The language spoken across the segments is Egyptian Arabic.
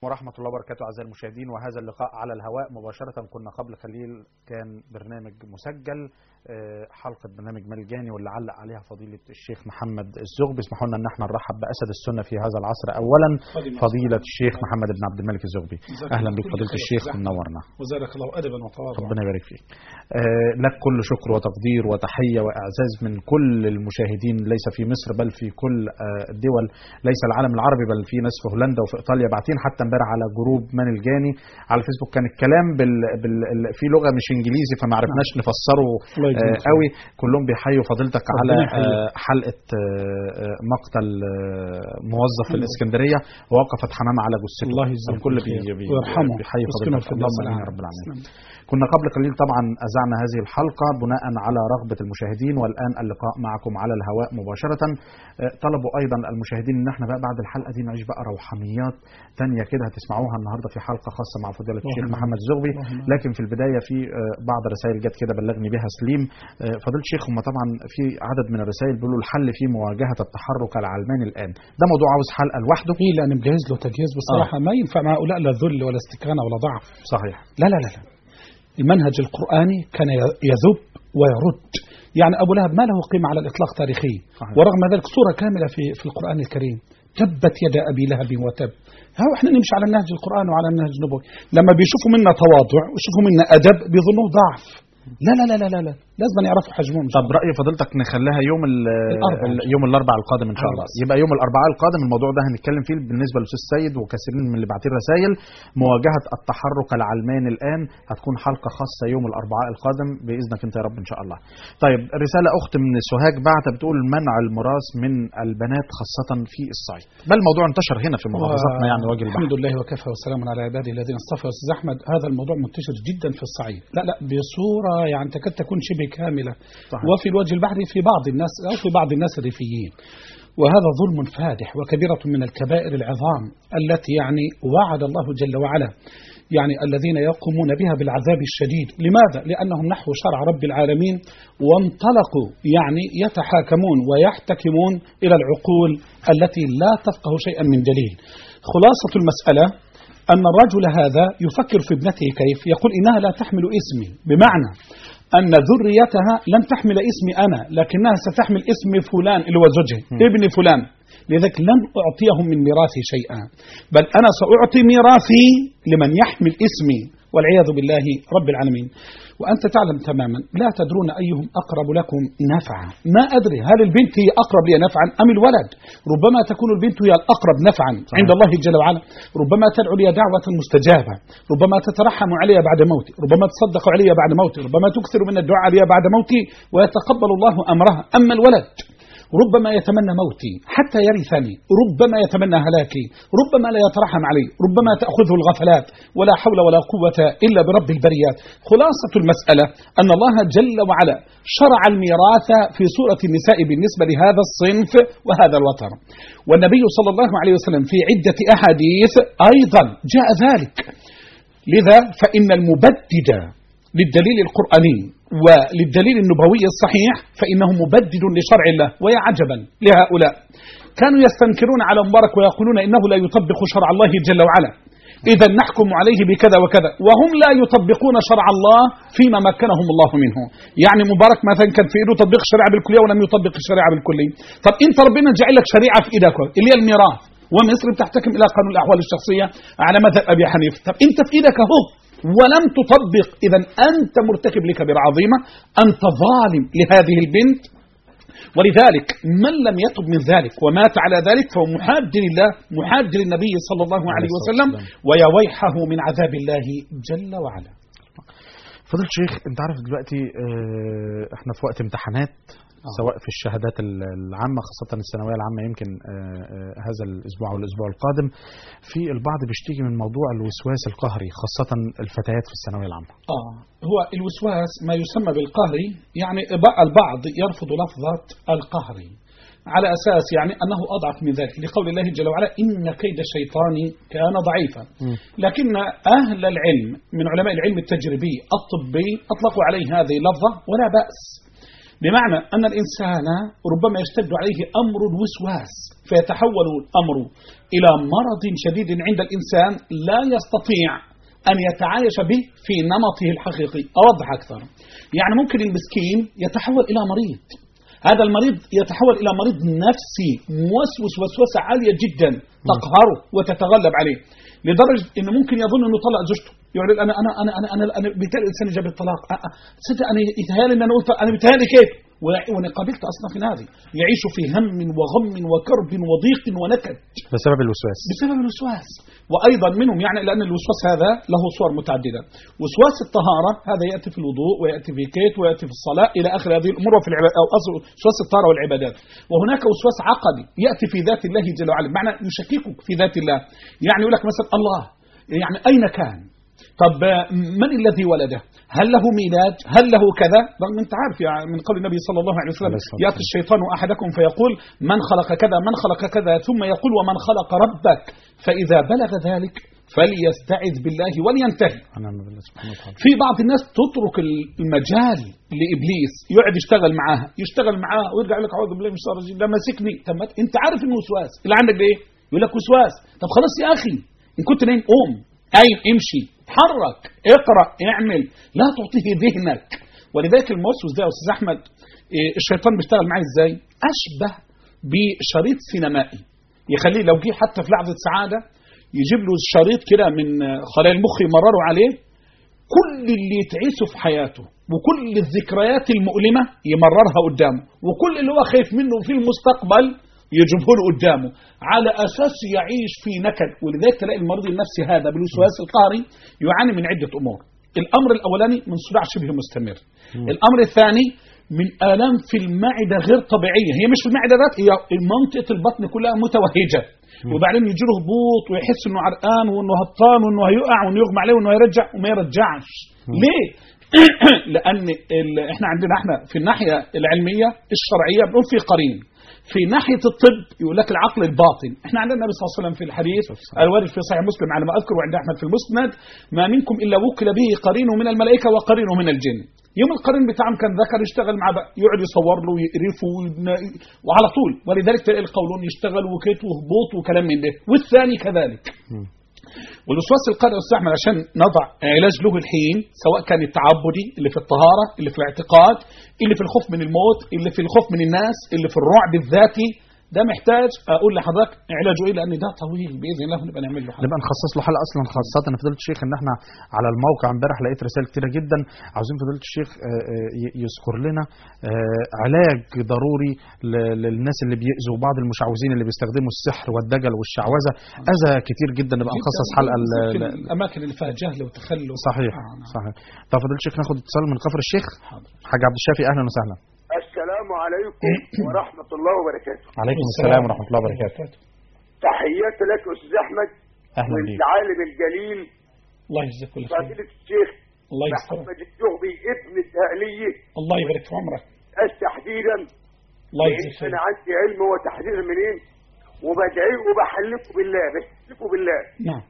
ورحمة الله وبركاته أعزائي المشاهدين وهذا اللقاء على الهواء مباشرة كنا قبل قليل كان برنامج مسجل آه، حلقة برنامج ملجاني واللي علق عليها فضيلة الشيخ محمد الزغبي اسمحوا لنا ان احنا نرحب بأسد السنة في هذا العصر أولا فضيلة الشيخ محمد بن عبد الملك الزغبي أهلا بك فضيلة الشيخ ومنورنا وزارك الله أدبا وتواضعا ربنا يبارك فيك آه، لك كل شكر وتقدير وتحية وإعزاز من كل المشاهدين ليس في مصر بل في كل آه، الدول ليس العالم العربي بل في ناس في هولندا وفي إيطاليا باعتين حتى امبارح على جروب من الجاني على الفيسبوك كان الكلام بال... بال... ال- في لغة مش إنجليزي فما عرفناش نفسره الله يجزيك آه، خير. قوي كلهم بيحيوا فضيلتك على ربنا يحييك. آه، حلقة آه، آه، مقتل آه، موظف في الإسكندرية ووقفت حمامة على جثته الله يجزيه الكل بي... خير. بي... ويرحمه بيحيي ويسكنه فضيلتك في اللهم الدرس آمين يا العام. رب العالمين تسلم. كنا قبل قليل طبعا أذعنا هذه الحلقة بناء على رغبة المشاهدين والآن اللقاء معكم على الهواء مباشرة آه، طلبوا أيضا المشاهدين إن احنا بقى بعد الحلقة دي نعيش بقى روحانيات تانية كده هتسمعوها النهاردة في حلقة خاصة مع فضيلة الشيخ اللهم محمد الزغبي اللهم لكن في البداية في آه، بعض رسائل جت كده بلغني بها سليم آه، فضيلة الشيخ هم طبعا في عدد من الرسائل بيقولوا الحل في مواجهة التحرك العلماني الآن ده موضوع عاوز حلقة لوحده إيه لأن مجهز له تجهيز بصراحة ما ينفع مع هؤلاء لا ذل ولا استكانة ولا ضعف صحيح لا لا لا لا المنهج القرآني كان يذب ويرد يعني أبو لهب ما له قيمة على الإطلاق تاريخي صحيح. ورغم ذلك صورة كاملة في في القرآن الكريم تبت يد أبي لهب وتب ها احنا نمشي على النهج القرآن وعلى النهج النبوي لما بيشوفوا منا تواضع ويشوفوا منا أدب بيظنوه ضعف لا لا لا لا لا, لا. لازم يعرفوا حجمهم طب رأي فضيلتك نخليها يوم ال- الأربعاء. ال- يوم الأربعاء القادم إن شاء الله خلاص. يبقى يوم الأربعاء القادم الموضوع ده هنتكلم فيه بالنسبة للأستاذ سيد وكثيرين من اللي باعتين رسائل مواجهة التحرك العلماني الآن هتكون حلقة خاصة يوم الأربعاء القادم بإذنك أنت يا رب إن شاء الله طيب رسالة أخت من سوهاج بعت بتقول منع الميراث من البنات خاصة في الصعيد بل الموضوع انتشر هنا في محافظتنا يعني وجه البحر الحمد لله وكفى وسلام على عباده الذين اصطفى يا استاذ احمد هذا الموضوع منتشر جدا في الصعيد لا لا بصوره يعني تكاد تكون شبه كامله صحيح. وفي الوجه البحري في بعض الناس او في بعض الناس الريفيين وهذا ظلم فادح وكبيرة من الكبائر العظام التي يعني وعد الله جل وعلا يعني الذين يقومون بها بالعذاب الشديد لماذا؟ لأنهم نحو شرع رب العالمين وانطلقوا يعني يتحاكمون ويحتكمون إلى العقول التي لا تفقه شيئا من دليل خلاصة المسألة أن الرجل هذا يفكر في ابنته كيف يقول إنها لا تحمل اسمي بمعنى أن ذريتها لن تحمل اسمي أنا لكنها ستحمل اسم فلان اللي هو زوجها ابن فلان لذلك لن أعطيهم من ميراثي شيئا بل أنا سأعطي ميراثي لمن يحمل اسمي والعياذ بالله رب العالمين وأنت تعلم تماما لا تدرون أيهم أقرب لكم نفعا ما أدري هل البنت هي أقرب لي نفعا أم الولد ربما تكون البنت هي الأقرب نفعا عند الله جل وعلا ربما تدعو لي دعوة مستجابة ربما تترحم علي بعد موتي ربما تصدق علي بعد موتي ربما تكثر من الدعاء علي بعد موتي ويتقبل الله أمرها أما الولد ربما يتمنى موتي حتى يرثني ربما يتمنى هلاكي ربما لا يترحم علي ربما تأخذه الغفلات ولا حول ولا قوة إلا برب البريات خلاصة المسألة أن الله جل وعلا شرع الميراث في سورة النساء بالنسبة لهذا الصنف وهذا الوتر والنبي صلى الله عليه وسلم في عدة أحاديث أيضا جاء ذلك لذا فإن المبدد للدليل القرآني وللدليل النبوي الصحيح فإنه مبدد لشرع الله ويا عجبا لهؤلاء كانوا يستنكرون على مبارك ويقولون إنه لا يطبق شرع الله جل وعلا إذا نحكم عليه بكذا وكذا وهم لا يطبقون شرع الله فيما مكنهم الله منه يعني مبارك مثلا كان في إيده تطبيق الشريعة بالكلية ولم يطبق الشريعة بالكلية طب أنت ربنا جعل لك شريعة في إيدك اللي هي الميراث ومصر بتحتكم إلى قانون الأحوال الشخصية على مذهب أبي حنيفة طب أنت في إيدك أهو ولم تطبق إذا أنت مرتكب لكبيرة عظيمة أنت ظالم لهذه البنت ولذلك من لم يتب من ذلك ومات على ذلك فهو محاد لله محاد للنبي صلى الله عليه عليه الصلاة وسلم والسلام. ويا ويحه من عذاب الله جل وعلا فضل الشيخ انت عارف دلوقتي اه، احنا في وقت امتحانات سواء في الشهادات ال- العامة خاصة الثانوية العامة يمكن اه، اه، هذا الأسبوع والأسبوع القادم في البعض بيشتكي من موضوع الوسواس القهري خاصة الفتيات في الثانوية العامة آه هو الوسواس ما يسمى بالقهري يعني بقى البعض يرفض لفظة القهري على أساس يعني أنه أضعف من ذلك لقول الله جل وعلا إن كيد الشيطان كان ضعيفا لكن أهل العلم من علماء العلم التجريبي الطبي أطلقوا عليه هذه اللفظة ولا بأس بمعنى أن الإنسان ربما يشتد عليه أمر الوسواس فيتحول الأمر إلى مرض شديد عند الإنسان لا يستطيع أن يتعايش به في نمطه الحقيقي أوضح أكثر يعني ممكن المسكين يتحول إلى مريض هذا المريض يتحول إلى مريض نفسي موسوس وسوسة عالية جدا تقهره وتتغلب عليه لدرجة أنه ممكن يظن أنه طلق زوجته يقول انا انا انا انا انا, أنا بيتهيألي الانسان جاب الطلاق أه أه. صدق انا يتهيألي ان انا قلت انا بيتهيألي كيف وانا قابلت اصناف هذه يعيش في هم وغم وكرب وضيق ونكد بسبب الوسواس بسبب الوسواس وايضا منهم يعني لان الوسواس هذا له صور متعدده وسواس الطهاره هذا ياتي في الوضوء وياتي في كيت وياتي في الصلاه الى اخر هذه الامور وفي العبادات او اصل وسواس الطهاره والعبادات وهناك وسواس عقدي ياتي في ذات الله جل وعلا بمعنى يشككك في ذات الله يعني يقول لك مثلا الله يعني اين كان طب من الذي ولده هل له ميلاد هل له كذا رغم انت عارف يعني من قول النبي صلى الله عليه وسلم ياتي الشيطان احدكم فيقول من خلق كذا من خلق كذا ثم يقول ومن خلق ربك فاذا بلغ ذلك فليستعذ بالله ولينتهي في بعض الناس تترك المجال لابليس يقعد يشتغل معاها يشتغل معاها ويرجع يقول لك اعوذ بالله من الشيطان الرجيم ده ماسكني طب انت عارف انه وسواس اللي عندك ده ايه يقول لك وسواس طب خلاص يا اخي ان كنت نايم قوم قايم امشي اتحرك اقرا اعمل لا تعطيه ذهنك ولذلك الموسوس ده يا استاذ احمد الشيطان بيشتغل معاه ازاي اشبه بشريط سينمائي يخليه لو جه حتى في لحظه سعاده يجيب له شريط كده من خلايا المخ يمرره عليه كل اللي تعيشه في حياته وكل الذكريات المؤلمه يمررها قدامه وكل اللي هو خايف منه في المستقبل يجيبه له قدامه على اساس يعيش في نكد ولذلك تلاقي المريض النفسي هذا بالوسواس القهري يعاني من عده امور الامر الاولاني من صداع شبه مستمر م. الامر الثاني من الام في المعده غير طبيعيه هي مش في المعده ذات هي منطقه البطن كلها متوهجه م. وبعدين يجي له هبوط ويحس انه عرقان وانه هبطان وانه هيقع وانه يغمى عليه وانه هيرجع وما يرجعش م. ليه لان احنا عندنا احنا في الناحيه العلميه الشرعيه بنقول في قرين في ناحية الطب يقول لك العقل الباطن احنا عندنا النبي صلى الله عليه وسلم في الحديث الوارد في صحيح مسلم على ما أذكر وعند أحمد في المسند ما منكم إلا وكل به قرينه من الملائكة وقرينه من الجن يوم القرين بتاعهم كان ذكر يشتغل مع بقى يقعد يصور له ويقرفه وعلى طول ولذلك تلاقي القولون يشتغل وكيت وهبوط وكلام من ده والثاني كذلك والوسواس القهري يستعمل عشان نضع علاج له الحين سواء كان التعبدي اللي في الطهارة اللي في الاعتقاد اللي في الخوف من الموت اللي في الخوف من الناس اللي في الرعب الذاتي ده محتاج اقول لحضرتك علاجه ايه لان ده طويل باذن الله نبقى نعمل له حلقه نبقى نخصص له حلقه اصلا خاصه فضيله الشيخ ان احنا على الموقع امبارح لقيت رسائل كتيره جدا عاوزين فضيله الشيخ يذكر لنا علاج ضروري للناس اللي بيأذوا بعض المشعوذين اللي بيستخدموا السحر والدجل والشعوذه اذى كتير جدا نبقى نخصص حلقه الاماكن اللي فيها جهل وتخلف صحيح آه صحيح طب فضيله الشيخ ناخد اتصال من كفر الشيخ حاج عبد الشافي اهلا وسهلا السلام عليكم ورحمة الله وبركاته عليكم السلام ورحمة الله وبركاته تحياتي لك يا أستاذ أحمد أهلا بيك والعالم الجليل الله يجزاك كل خير فضيلة الشيخ الله يستر محمد الجهبي ابن الدهلية الله يبارك في عمرك تحديدا الله يجزاك خير أنا عندي علم وتحديدا منين وبدعيه وبحلفه بالله بحلفه بالله نعم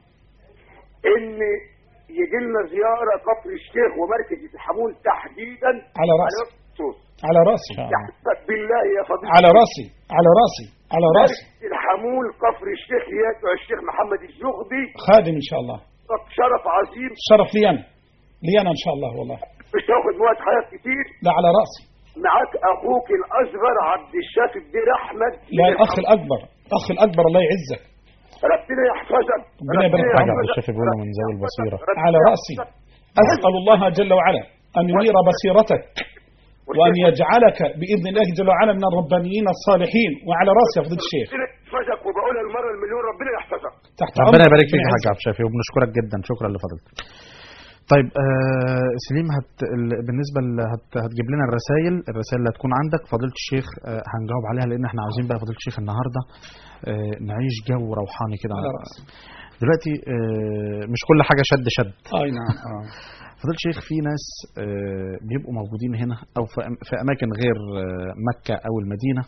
إن يجي لنا زيارة كفر الشيخ ومركز الحمول تحديدا على رأسي الخصوص على راسي يحفظك بالله يا فضيلة على راسي على راسي على راسي مركز الحمول كفر الشيخ يدعو الشيخ محمد الزغبي خادم ان شاء الله شرف عظيم شرف لي انا لي انا ان شاء الله والله مش هاخد وقت حياة كتير لا على راسي معاك اخوك الاصغر عبد الشافي الدير احمد لا الاخ الاكبر الاخ الاكبر الله يعزك ربنا يحفظك ربنا يبارك حاج فيك عبد الشافي بيقول من ذوي البصيره على راسي اسال الله جل وعلا ان ينير بصيرتك وأن يجعلك بإذن الله جل وعلا من الربانيين الصالحين وعلى رأس يا فضيلة الشيخ ربنا يحفظك وبقولها المرة المليون ربنا يحفظك تحت ربنا أمرك يبارك فيك يا ربنا حاج عبد الشافي وبنشكرك جدا شكرا لفضيلتك طيب آه سليم هت ال- بالنسبه ل- هت هتجيب لنا الرسائل الرسائل اللي هتكون عندك فضيله الشيخ آه هنجاوب عليها لان احنا عاوزين بقى فضيله الشيخ النهارده آه نعيش جو روحاني كده على رأسي دلوقتي آه مش كل حاجه شد شد أي نعم آه. فضيله الشيخ في ناس آه بيبقوا موجودين هنا او في أم- في اماكن غير آه مكه او المدينه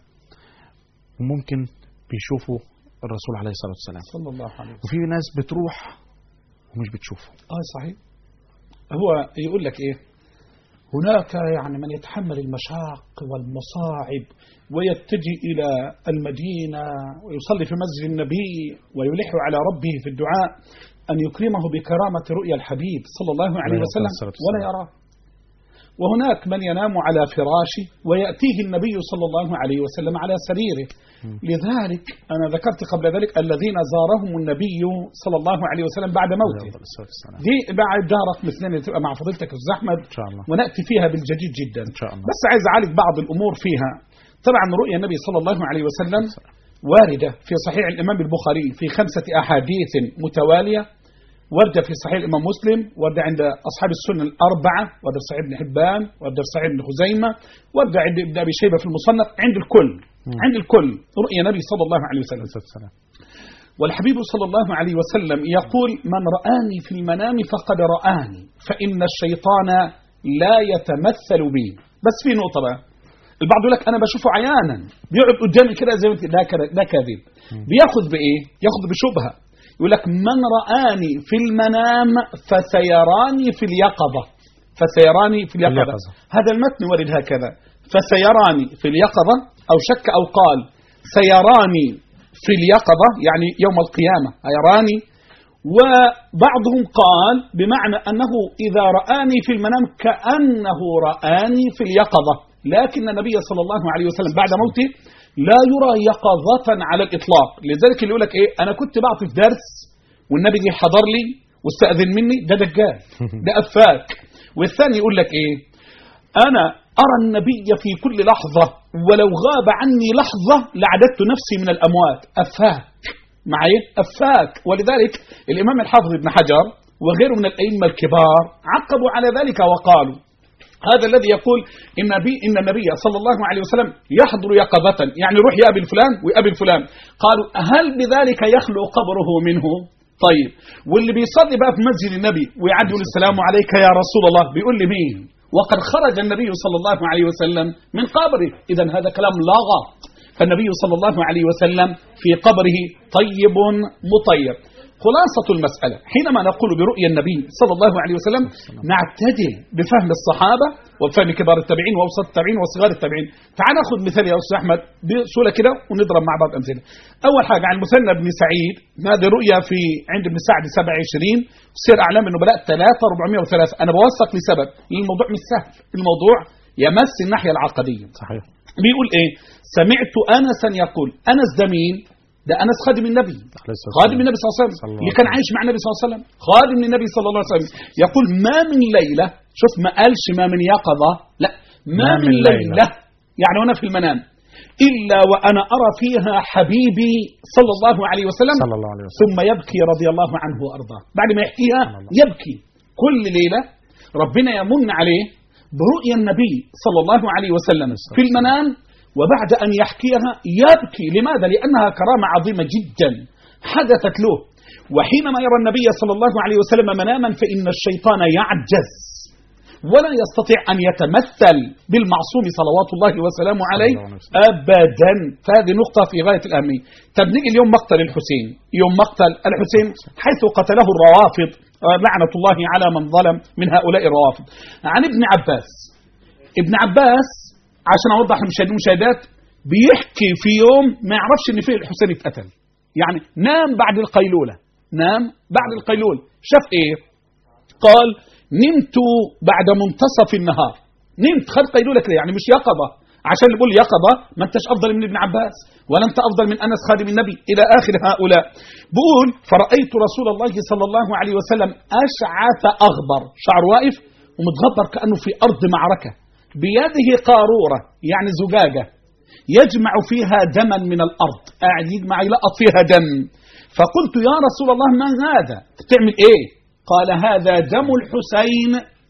وممكن بيشوفوا الرسول عليه الصلاه والسلام صلى الله عليه وسلم وفي ناس بتروح ومش بتشوفه اه صحيح هو يقول لك ايه هناك يعني من يتحمل المشاق والمصاعب ويتجه إلى المدينة ويصلي في مسجد النبي ويلح على ربه في الدعاء أن يكرمه بكرامة رؤيا الحبيب صلى الله عليه عليه وسلم الصلاة والسلام. ولا يراه وهناك من ينام على فراشه ويأتيه النبي صلى الله عليه وسلم على سريره لذلك أنا ذكرت قبل ذلك الذين زارهم النبي صلى الله عليه وسلم بعد موته أفضل الصلاة والسلام. دي بعد دارت مثلين اللي تبقى مع فضيلتك يا أستاذ أحمد إن شاء الله ونأتي فيها بالجديد جدا إن شاء الله بس عايز أعالج بعض الأمور فيها طبعا رؤيا النبي صلى الله عليه وسلم واردة في صحيح الإمام البخاري في خمسة أحاديث متوالية وردة في صحيح الإمام مسلم وردة عند أصحاب السنة الأربعة وردة في صحيح ابن حبان وردة في صحيح ابن خزيمة وردة عند ابن أبي شيبة في المصنف عند الكل مم. عند الكل رؤيا النبي صلى الله عليه وسلم عليه الصلاة والسلام. والحبيب صلى الله عليه وسلم يقول من رآني في المنام فقد رآني فإن الشيطان لا يتمثل بي بس في نقطة بقى البعض يقول لك أنا بشوفه عيانا بيقعد قدامي كده زي ما انت- ده كده- ده كاذب بياخذ بإيه؟ ياخذ بشبهة يقول لك من رآني في المنام فسيراني في اليقظة فسيراني في اليقظة, اليقظة. هذا المتن ورد هكذا فسيراني في اليقظة أو شك أو قال سيراني في اليقظة يعني يوم القيامة يراني وبعضهم قال بمعنى أنه إذا رآني في المنام كأنه رآني في اليقظة لكن النبي صلى الله عليه وسلم بعد موته لا يرى يقظة على الإطلاق لذلك اللي يقول لك إيه أنا كنت بعطي في درس والنبي جه حضر لي واستأذن مني ده دجال ده أفاك والثاني يقول لك إيه أنا أرى النبي في كل لحظة ولو غاب عني لحظة لعددت نفسي من الأموات أفاك معي أفاك ولذلك الإمام الحافظ ابن حجر وغيره من الأئمة الكبار عقبوا على ذلك وقالوا هذا الذي يقول إن, بي إن النبي صلى الله عليه وسلم يحضر يقظة يعني يروح يقابل فلان ويقابل فلان قالوا هل بذلك يخلو قبره منه طيب واللي بيصلي بقى في مسجد النبي ويعدي يقول السلام عليك يا رسول الله بيقول لي مين وقد خرج النبي صلى الله عليه وسلم من قبره إذا هذا كلام لغط فالنبي صلى الله عليه وسلم في قبره طيب مطيب خلاصة المسألة حينما نقول برؤيا النبي صلى الله عليه وسلم نعتدل بفهم الصحابة وبفهم كبار التابعين وأوسط التابعين وصغار التابعين تعال ناخذ مثال يا أستاذ أحمد بسهولة كده ونضرب مع بعض أمثلة أول حاجة عن مثنى بن سعيد هذه رؤيا في عند ابن سعد 27 سير أعلام النبلاء 3403 أنا بوثق لسبب الموضوع مش سهل الموضوع يمس الناحية العقدية صحيح بيقول ايه سمعت انسا يقول انس ده مين ده انس خادم النبي عليه الصلاة خادم والسلام. النبي صلى الله عليه وسلم صلى الله اللي عليه كان عايش مع النبي صلى الله عليه وسلم خادم النبي صلى الله عليه وسلم يقول ما من ليله شوف ما قالش ما من يقظه لا ما, من ليله يعني وانا في المنام الا وانا ارى فيها حبيبي صلى الله عليه وسلم صلى الله عليه وسلم ثم يبكي رضي الله عنه وارضاه بعد ما يحكيها سبحان الله. يبكي كل ليله ربنا يمن عليه برؤيا النبي صلى الله عليه وسلم في المنام وبعد ان يحكيها يبكي لماذا لانها كرامه عظيمه جدا حدثت له وحينما يرى النبي صلى الله عليه وسلم مناما فان الشيطان يعجز ولا يستطيع ان يتمثل بالمعصوم صلوات الله وسلامه عليه الله عليه وسلم. ابدا فهذه نقطه في غايه الاهميه طب نيجي اليوم مقتل الحسين يوم مقتل الحسين حيث قتله الروافض آه، لعنه الله على من ظلم من هؤلاء الروافض عن ابن عباس ابن عباس عشان اوضح للمشاهدين والمشاهدات بيحكي في يوم ما يعرفش ان فيه الحسين اتقتل يعني نام بعد القيلوله نام بعد القيلوله شاف ايه قال نمت بعد منتصف النهار نمت خد قيلوله كده يعني مش يقظه عشان اللي بيقول يقظه ما انتش افضل من ابن عباس ولا انت افضل من انس خادم النبي الى اخر هؤلاء بقول فرايت رسول الله صلى الله عليه وسلم اشعث اغبر شعر واقف ومتغبر كانه في ارض معركه بيده قاروره يعني زجاجه يجمع فيها دما من الارض قاعد يجمع يلقط فيها دم فقلت يا رسول الله ما هذا بتعمل ايه قال هذا دم الحسين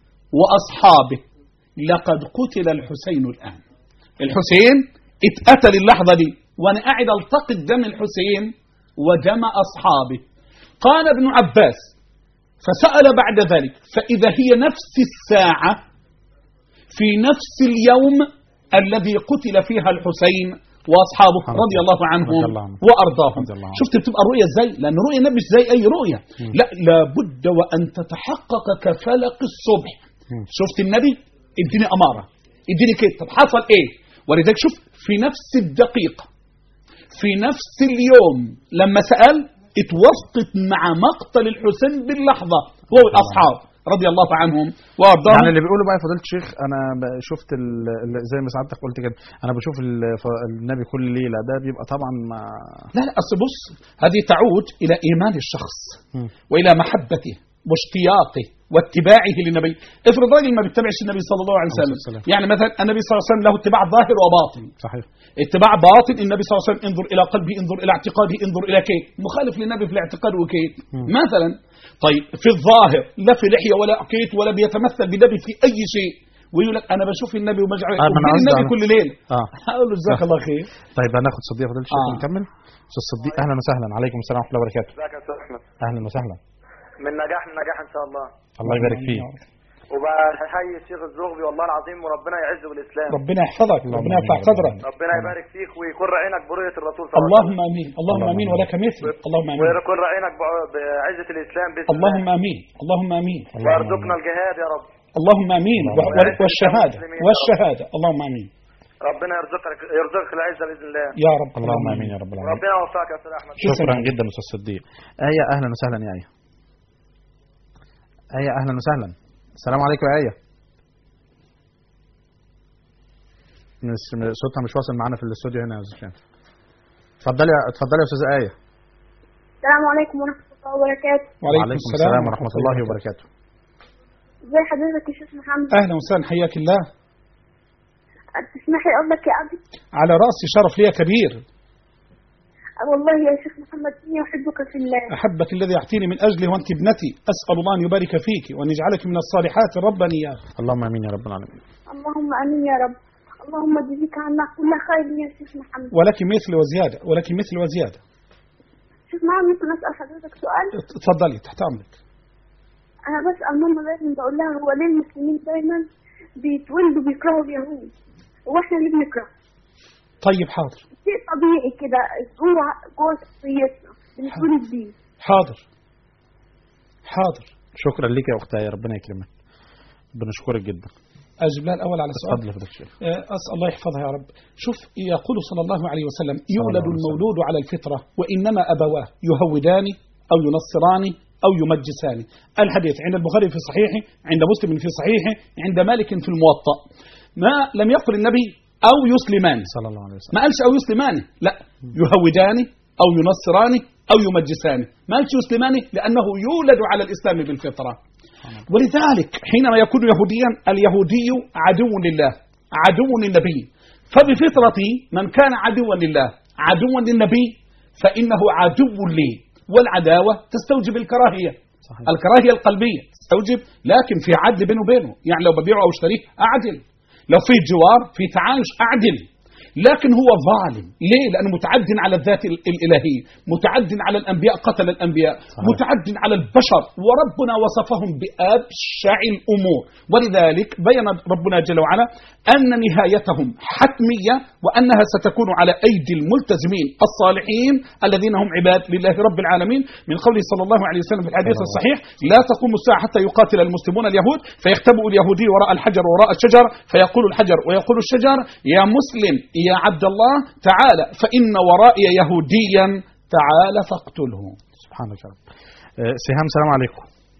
واصحابه لقد قتل الحسين الان الحسين اتقتل اللحظه دي وانا قاعد التقط دم الحسين ودم اصحابه قال ابن عباس فسال بعد ذلك فاذا هي نفس الساعه في نفس اليوم الذي قتل فيها الحسين واصحابه سبحان رضي الله. الله عنهم رضي الله عنهم. وارضاهم رضي الله عنهم. شفت بتبقى الرؤيه ازاي لان رؤيه النبي مش زي اي رؤيه لا لابد وان تتحقق كفلق الصبح مم. شفت النبي اديني اماره اديني كده طب حصل ايه ولذلك شوف في نفس الدقيقه في نفس اليوم لما سال اتوافقت مع مقتل الحسين باللحظه هو والاصحاب رضي الله عنهم وارضاهم يعني اللي بيقولوا بقى يا فضيله الشيخ انا ب- شفت ال- ال- زي ما سعادتك قلت كده انا بشوف ال- ف- النبي كل ليله ده بيبقى طبعا مع لا لا اصل بص هذه تعود الى ايمان الشخص مم. والى محبته واشتياقه واتباعه للنبي افرض راجل ما بيتبعش النبي صلى الله عليه عليه الصلاة وسلم والسلام. يعني مثلا النبي صلى الله عليه وسلم له اتباع ظاهر وباطن صحيح اتباع باطن النبي صلى الله عليه وسلم انظر الى قلبه انظر الى اعتقاده انظر الى كيف مخالف للنبي في الاعتقاد وكيف مم. مثلا طيب في الظاهر لا في لحيه ولا كيت ولا بيتمثل بالنبي في اي شيء ويقول لك انا بشوف النبي وبجعل آه، ما أنا وبين قصدي النبي على- كل ليله اه هقول له جزاك الله خير طيب هناخد صديق فضيله الشيخ آه. ونكمل استاذ صديق اهلا وسهلا عليكم السلام ورحمه الله وبركاته ازيك يا استاذ احمد اهلا وسهلا من نجاح لنجاح ان شاء الله الله يبارك فيك وبحيي الشيخ الزغبي والله العظيم وربنا يعزه بالاسلام ربنا يحفظك اللهم ربنا يرفع آمين. قدرك ربنا يبارك فيك ويكر عينك برؤيه الرسول صلى الله عليه اللهم امين اللهم اللهم امين آمين. ولك مثل اللهم وسلم امين ويكر عينك بع- بعزه الاسلام باذن الله اللهم امين اللهم امين اللهم وارزقنا آمين. الجهاد يا رب اللهم امين اللهم و- و- والشهاده والشهاده اللهم امين ربنا يرزقك يرزقك العزه باذن الله يا رب اللهم امين يا رب العالمين وربنا يوفقك يا استاذ احمد شكرا جدا استاذ صديق ايه اهلا وسهلا يا ايه ايه اهلا وسهلا السلام عليكم يا ايه مش صوتها مش واصل معانا في الاستوديو هنا يا استاذ هشام. اتفضلي يا- اتفضلي يا استاذه ايه السلام عليكم ورحمة الله وبركاته وعليكم السلام ورحمه الله وبركاته ازي حضرتك يا شيخ محمد اهلا وسهلا حياك الله تسمحي اقول لك يا ابي على راسي شرف لي كبير أه والله يا شيخ محمد اني احبك في الله احبك الذي يعطيني من اجله وانت ابنتي اسال الله ان يبارك فيك وان يجعلك من الصالحات ربا اياه اللهم امين يا رب العالمين اللهم امين يا رب اللهم جزيك عنا كل خير يا شيخ محمد ولك مثل وزياده ولك مثل وزياده شيخ محمد ممكن اسال حضرتك سؤال تفضلي تحت امرك انا بسال ماما دايما بقول لها هو ليه المسلمين دايما بيتولدوا بيكرهوا اليهود واحنا ليه بنكره طيب حاضر شيء طبيعي كده جوه جوه شخصيتنا بنتولد بيه حاضر حاضر شكرا لك يا اختي ربنا يكرمك بنشكرك جدا اجب لها الاول على السؤال اتفضل يا فضيله الشيخ آه، أسأل الله يحفظها يا رب شوف يقول صلى الله عليه وسلم الله يولد عليه وسلم. المولود على الفطرة وإنما أبواه يهودان أو ينصران أو يمجسان الحديث عند البخاري في صحيحه عند مسلم في صحيحه عند مالك في الموطأ ما لم يقل النبي أو يسلمان صلى الله عليه وسلم ما قالش أو يسلمان لا يهودان أو ينصران أو يمجسان ما قالش يسلمان لأنه يولد على الإسلام بالفطرة ولذلك حينما يكون يهوديا اليهودي عدو لله عدو للنبي فبفطرته من كان عدوا لله عدوا للنبي فإنه عدو لي والعداوة تستوجب الكراهية صحيح. الكراهية القلبية تستوجب لكن في عدل بينه وبينه يعني لو ببيعه أو اشتريه أعدل لو في جوار في تعايش أعدل لكن هو ظالم ليه لأنه متعد على الذات ال- الإلهية متعد على الأنبياء قتل الأنبياء صحيح. متعد على البشر وربنا وصفهم بأبشع الأمور ولذلك بين ربنا جل وعلا أن نهايتهم حتمية وأنها ستكون على أيدي الملتزمين الصالحين الذين هم عباد لله رب العالمين من قوله صلى الله عليه وسلم في الحديث الله. الصحيح لا تقوم الساعة حتى يقاتل المسلمون اليهود فيختبئ اليهودي وراء الحجر وراء الشجر فيقول الحجر ويقول الشجر يا مسلم يا عبد الله تعال فإن ورائي يهوديا تعال فاقتله سبحانك يا رب آه، سهام سلام عليكم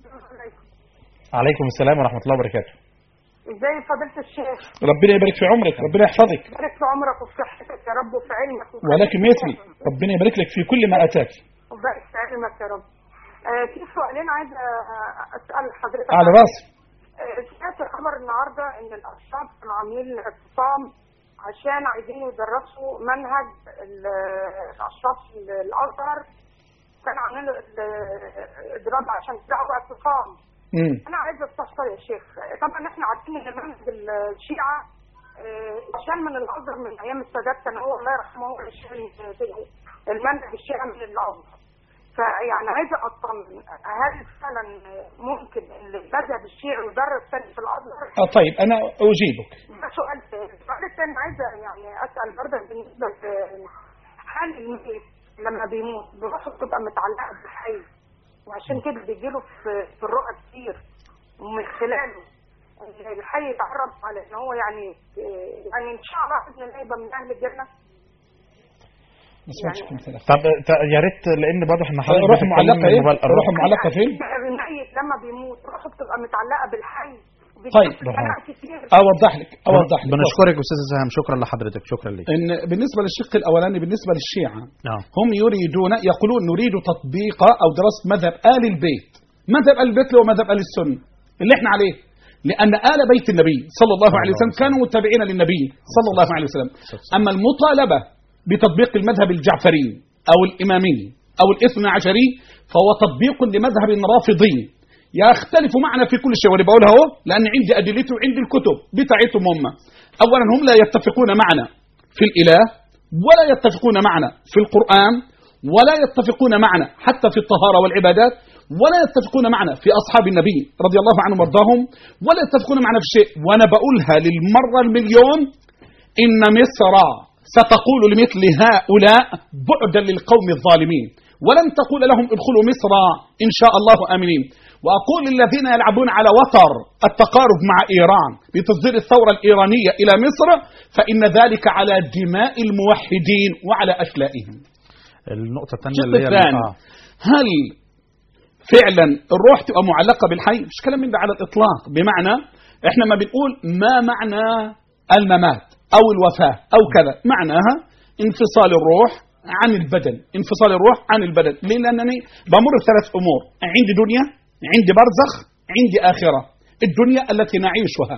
عليكم السلام ورحمه الله وبركاته ازاي فضيلة الشيخ ربنا يبارك في عمرك ربنا يحفظك بارك في عمرك وفي صحتك يا رب وفي علمك وفي ولك مثلي ربنا يبارك لك في كل ما أتاك وبارك في علمك يا رب آه في سؤالين عايزه آه، اسال حضرتك على عنهم. راسي آه، سمعت خبر النهارده ان الاشخاص كانوا عاملين اعتصام عشان عايزين يدرسوا منهج ال- الاشخاص الازهر كانوا عاملين الاضراب عشان يدعوا اعتصام مم. انا عايزه استفسر يا شيخ طبعا احنا عارفين ان منهج الشيعه آه، اتشال من الازهر من ايام السادات كان هو الله يرحمه هو اللي شال المنهج الشيعي من الازهر فيعني عايزه اطمن هل فعلا ممكن ان المذهب الشيعي يدرس ثاني في الازهر؟ آه طيب أنا أجيبك ده سؤال تاني، السؤال الثاني عايزه يعني اسال برضه بالنسبه ل- هل الميت لما بيموت بروحه بتبقى متعلقه بالحي وعشان كده بيجيله في في الرؤى كتير ومن خلاله الحي يتعرف على ان هو يعني يعني ان شاء الله باذن الله يبقى من اهل الجنه ما سمعتش كلمة الأخ. طب ت- يا ريت لان واضح ان حضرتك روح بتتكلم معلقة من ايه؟ موبايل روح الروح. معلقة فين؟ الميت لما بيموت روحه بتبقى متعلقه بالحي طيب. بتشوف خناق كتير اوضح لك اوضح لك بنشكرك استاذ سهام شكرا لحضرتك شكرا ليك ان بالنسبه للشق الاولاني بالنسبه للشيعه آه. هم يريدون يقولون نريد تطبيق او دراسه مذهب ال البيت مذهب ال البيت اللي هو مذهب ال السنه اللي احنا عليه لان ال بيت النبي صلى الله عليه وسلم كانوا متبعين للنبي صلى الله عليه وسلم اما المطالبه بتطبيق المذهب الجعفري او الامامي او الاثنى عشري فهو تطبيق لمذهب رافضي يختلف معنا في كل شيء وانا بقولها اهو لان عندي ادلته وعندي الكتب بتاعتهم هم اولا هم لا يتفقون معنا في الاله ولا يتفقون معنا في القران ولا يتفقون معنا حتى في الطهاره والعبادات ولا يتفقون معنا في اصحاب النبي رضي الله عنهم وارضاهم ولا يتفقون معنا في شيء وانا بقولها للمره المليون ان مصر ستقول لمثل هؤلاء بعدا للقوم الظالمين ولن تقول لهم ادخلوا مصر ان شاء الله امنين واقول للذين يلعبون على وتر التقارب مع ايران بتصدير الثوره الايرانيه الى مصر فان ذلك على دماء الموحدين وعلى اشلائهم. النقطه الثانيه الشق اللي هي الثاني آه. هل فعلا الروح تبقى معلقه بالحي؟ مش كلام من ده على الاطلاق بمعنى احنا ما بنقول ما معنى الممات او الوفاه او كذا معناها انفصال الروح عن البدن انفصال الروح عن البدن ليه لانني بمر بثلاث امور عندي دنيا عندي برزخ عندي اخره الدنيا التي نعيشها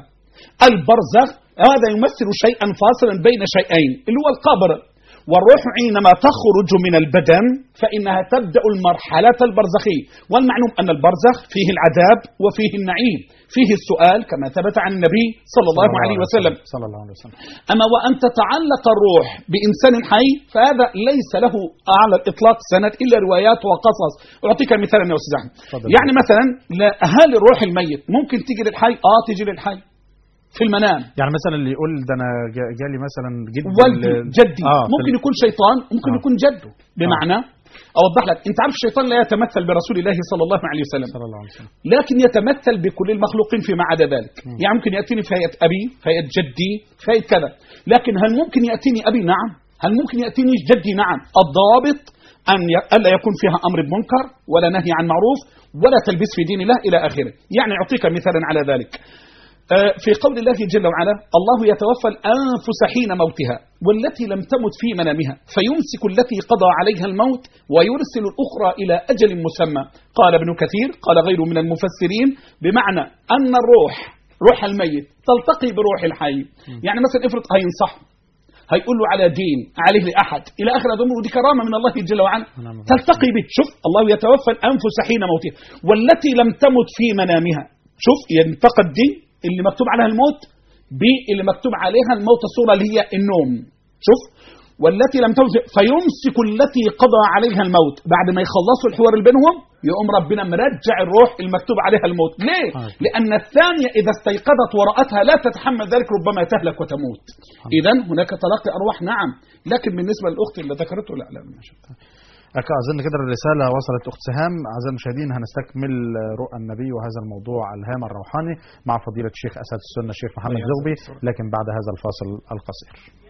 البرزخ هذا يمثل شيئا فاصلا بين شيئين اللي هو القبر والروح حينما تخرج من البدن فإنها تبدأ المرحلة البرزخية والمعلوم أن البرزخ فيه العذاب وفيه النعيم فيه السؤال كما ثبت عن النبي صلى الله عليه وسلم صلى الله عليه وسلم أما وأن تتعلق الروح بإنسان حي فهذا ليس له على الإطلاق سند إلا روايات وقصص أعطيك مثالا يا أستاذ أحمد تفضل. يعني مثلا لا هل الروح الميت ممكن تيجي للحي؟ آه تيجي للحي في المنام يعني مثلا اللي يقول ده انا جا- جالي مثلا جد والدي ال- جدي آه في ممكن ال- يكون شيطان ممكن آه. يكون جده بمعنى اوضح لك انت عارف الشيطان لا يتمثل برسول الله صلى الله عليه وسلم صلى الله عليه وسلم لكن يتمثل بكل المخلوقين فيما عدا ذلك يعني ممكن ياتيني في هيئه ابي في هيئه جدي في هيئه كذا لكن هل ممكن ياتيني ابي نعم هل ممكن ياتيني جدي نعم الضابط ان ي... الا يكون فيها امر بمنكر ولا نهي عن معروف ولا تلبيس في دين الله الى اخره يعني اعطيك مثالا على ذلك آه، في قول الله جل وعلا الله يتوفى الأنفس حين موتها والتي لم تمت في منامها فيمسك التي قضى عليها الموت ويرسل الأخرى إلى أجل مسمى قال ابن كثير قال غيره من المفسرين بمعنى أن الروح روح الميت تلتقي بروح الحي يعني مثلا افرض هينصحه هيقول له على دين عليه لأحد إلى آخر هذا ودي كرامة من الله جل وعلا نعم. تلتقي به شوف الله يتوفى الأنفس حين موتها والتي لم تمت في منامها شوف ينتقد دي اللي مكتوب عليها الموت باللي مكتوب عليها الموت الصورة اللي هي النوم شوف والتي لم تمت فيمسك التي قضى عليها الموت بعد ما يخلصوا الحوار اللي بينهم يقوم ربنا مرجع الروح المكتوب عليها الموت ليه؟ آه. لأن الثانية إذا استيقظت ورأتها لا تتحمل ذلك ربما تهلك وتموت إذا هناك تلقي أرواح نعم لكن بالنسبة للأخت اللي ذكرته لا لا مش أك- أظن كده الرسالة وصلت أخت سهام أعزائي المشاهدين هنستكمل رؤى النبي وهذا الموضوع الهام الروحاني مع فضيلة الشيخ أسد السنة الشيخ محمد الله زغبي يحفظك. لكن بعد هذا الفاصل القصير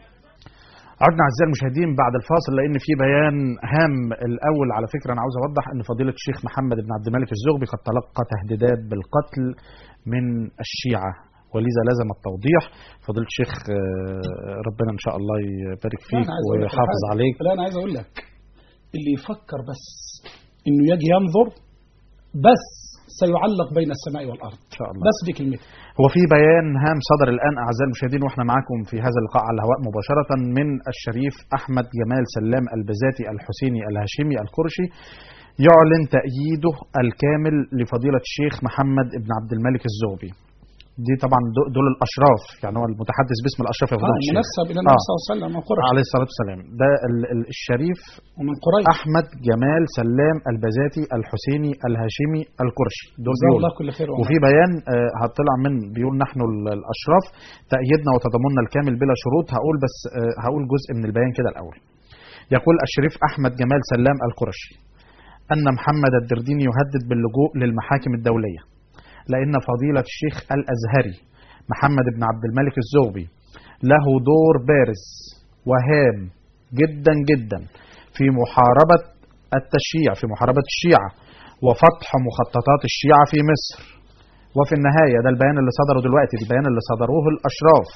عدنا أعزائي المشاهدين بعد الفاصل لأن في بيان هام الأول على فكرة أنا عاوز أوضح أن فضيلة الشيخ محمد بن عبد الملك الزغبي قد تلقى تهديدات بالقتل من الشيعة ولذا لازم التوضيح فضيلة الشيخ آه، ربنا إن شاء الله يبارك لا، فيك أنا عايز أقول لك ويحافظ حاجة. عليك لا أنا عايز أقول لك اللي يفكر بس إنه يجي ينظر بس سيعلق بين السماء والأرض إن شاء الله بس دي كلمتي هو في بيان هام صدر الآن أعزائي المشاهدين وإحنا معاكم في هذا اللقاء على الهواء مباشرة من الشريف أحمد جمال سلام البزاتي الحسيني الهاشمي القرشي يعلن تأييده الكامل لفضيلة الشيخ محمد بن عبد الملك الزغبي دي طبعا دو- دول الأشراف يعني هو المتحدث باسم الأشراف يا آه فضيلة الشيخ منسب إلى النبي آه. صلى الله عليه وسلم من قريش عليه الصلاة والسلام ده ال- ال- الشريف ومن قريش أحمد جمال سلام البزاتي الحسيني الهاشمي القرشي دول جزاه بيقولوا. الله كل خير وعمر. وفي بيان آه، هطلع من بيقول نحن ال- الاشراف تأيدنا وتضامننا الكامل بلا شروط هقول بس آه، هقول جزء من البيان كده الاول يقول الشريف احمد جمال سلام القرشي ان محمد الدرديني يهدد باللجوء للمحاكم الدوليه لأن فضيلة الشيخ الأزهري محمد بن عبد الملك الزغبي له دور بارز وهام جدا جدا في محاربة التشييع في محاربة الشيعة وفتح مخططات الشيعة في مصر وفي النهاية ده البيان اللي صدره دلوقتي البيان اللي صدروه الأشراف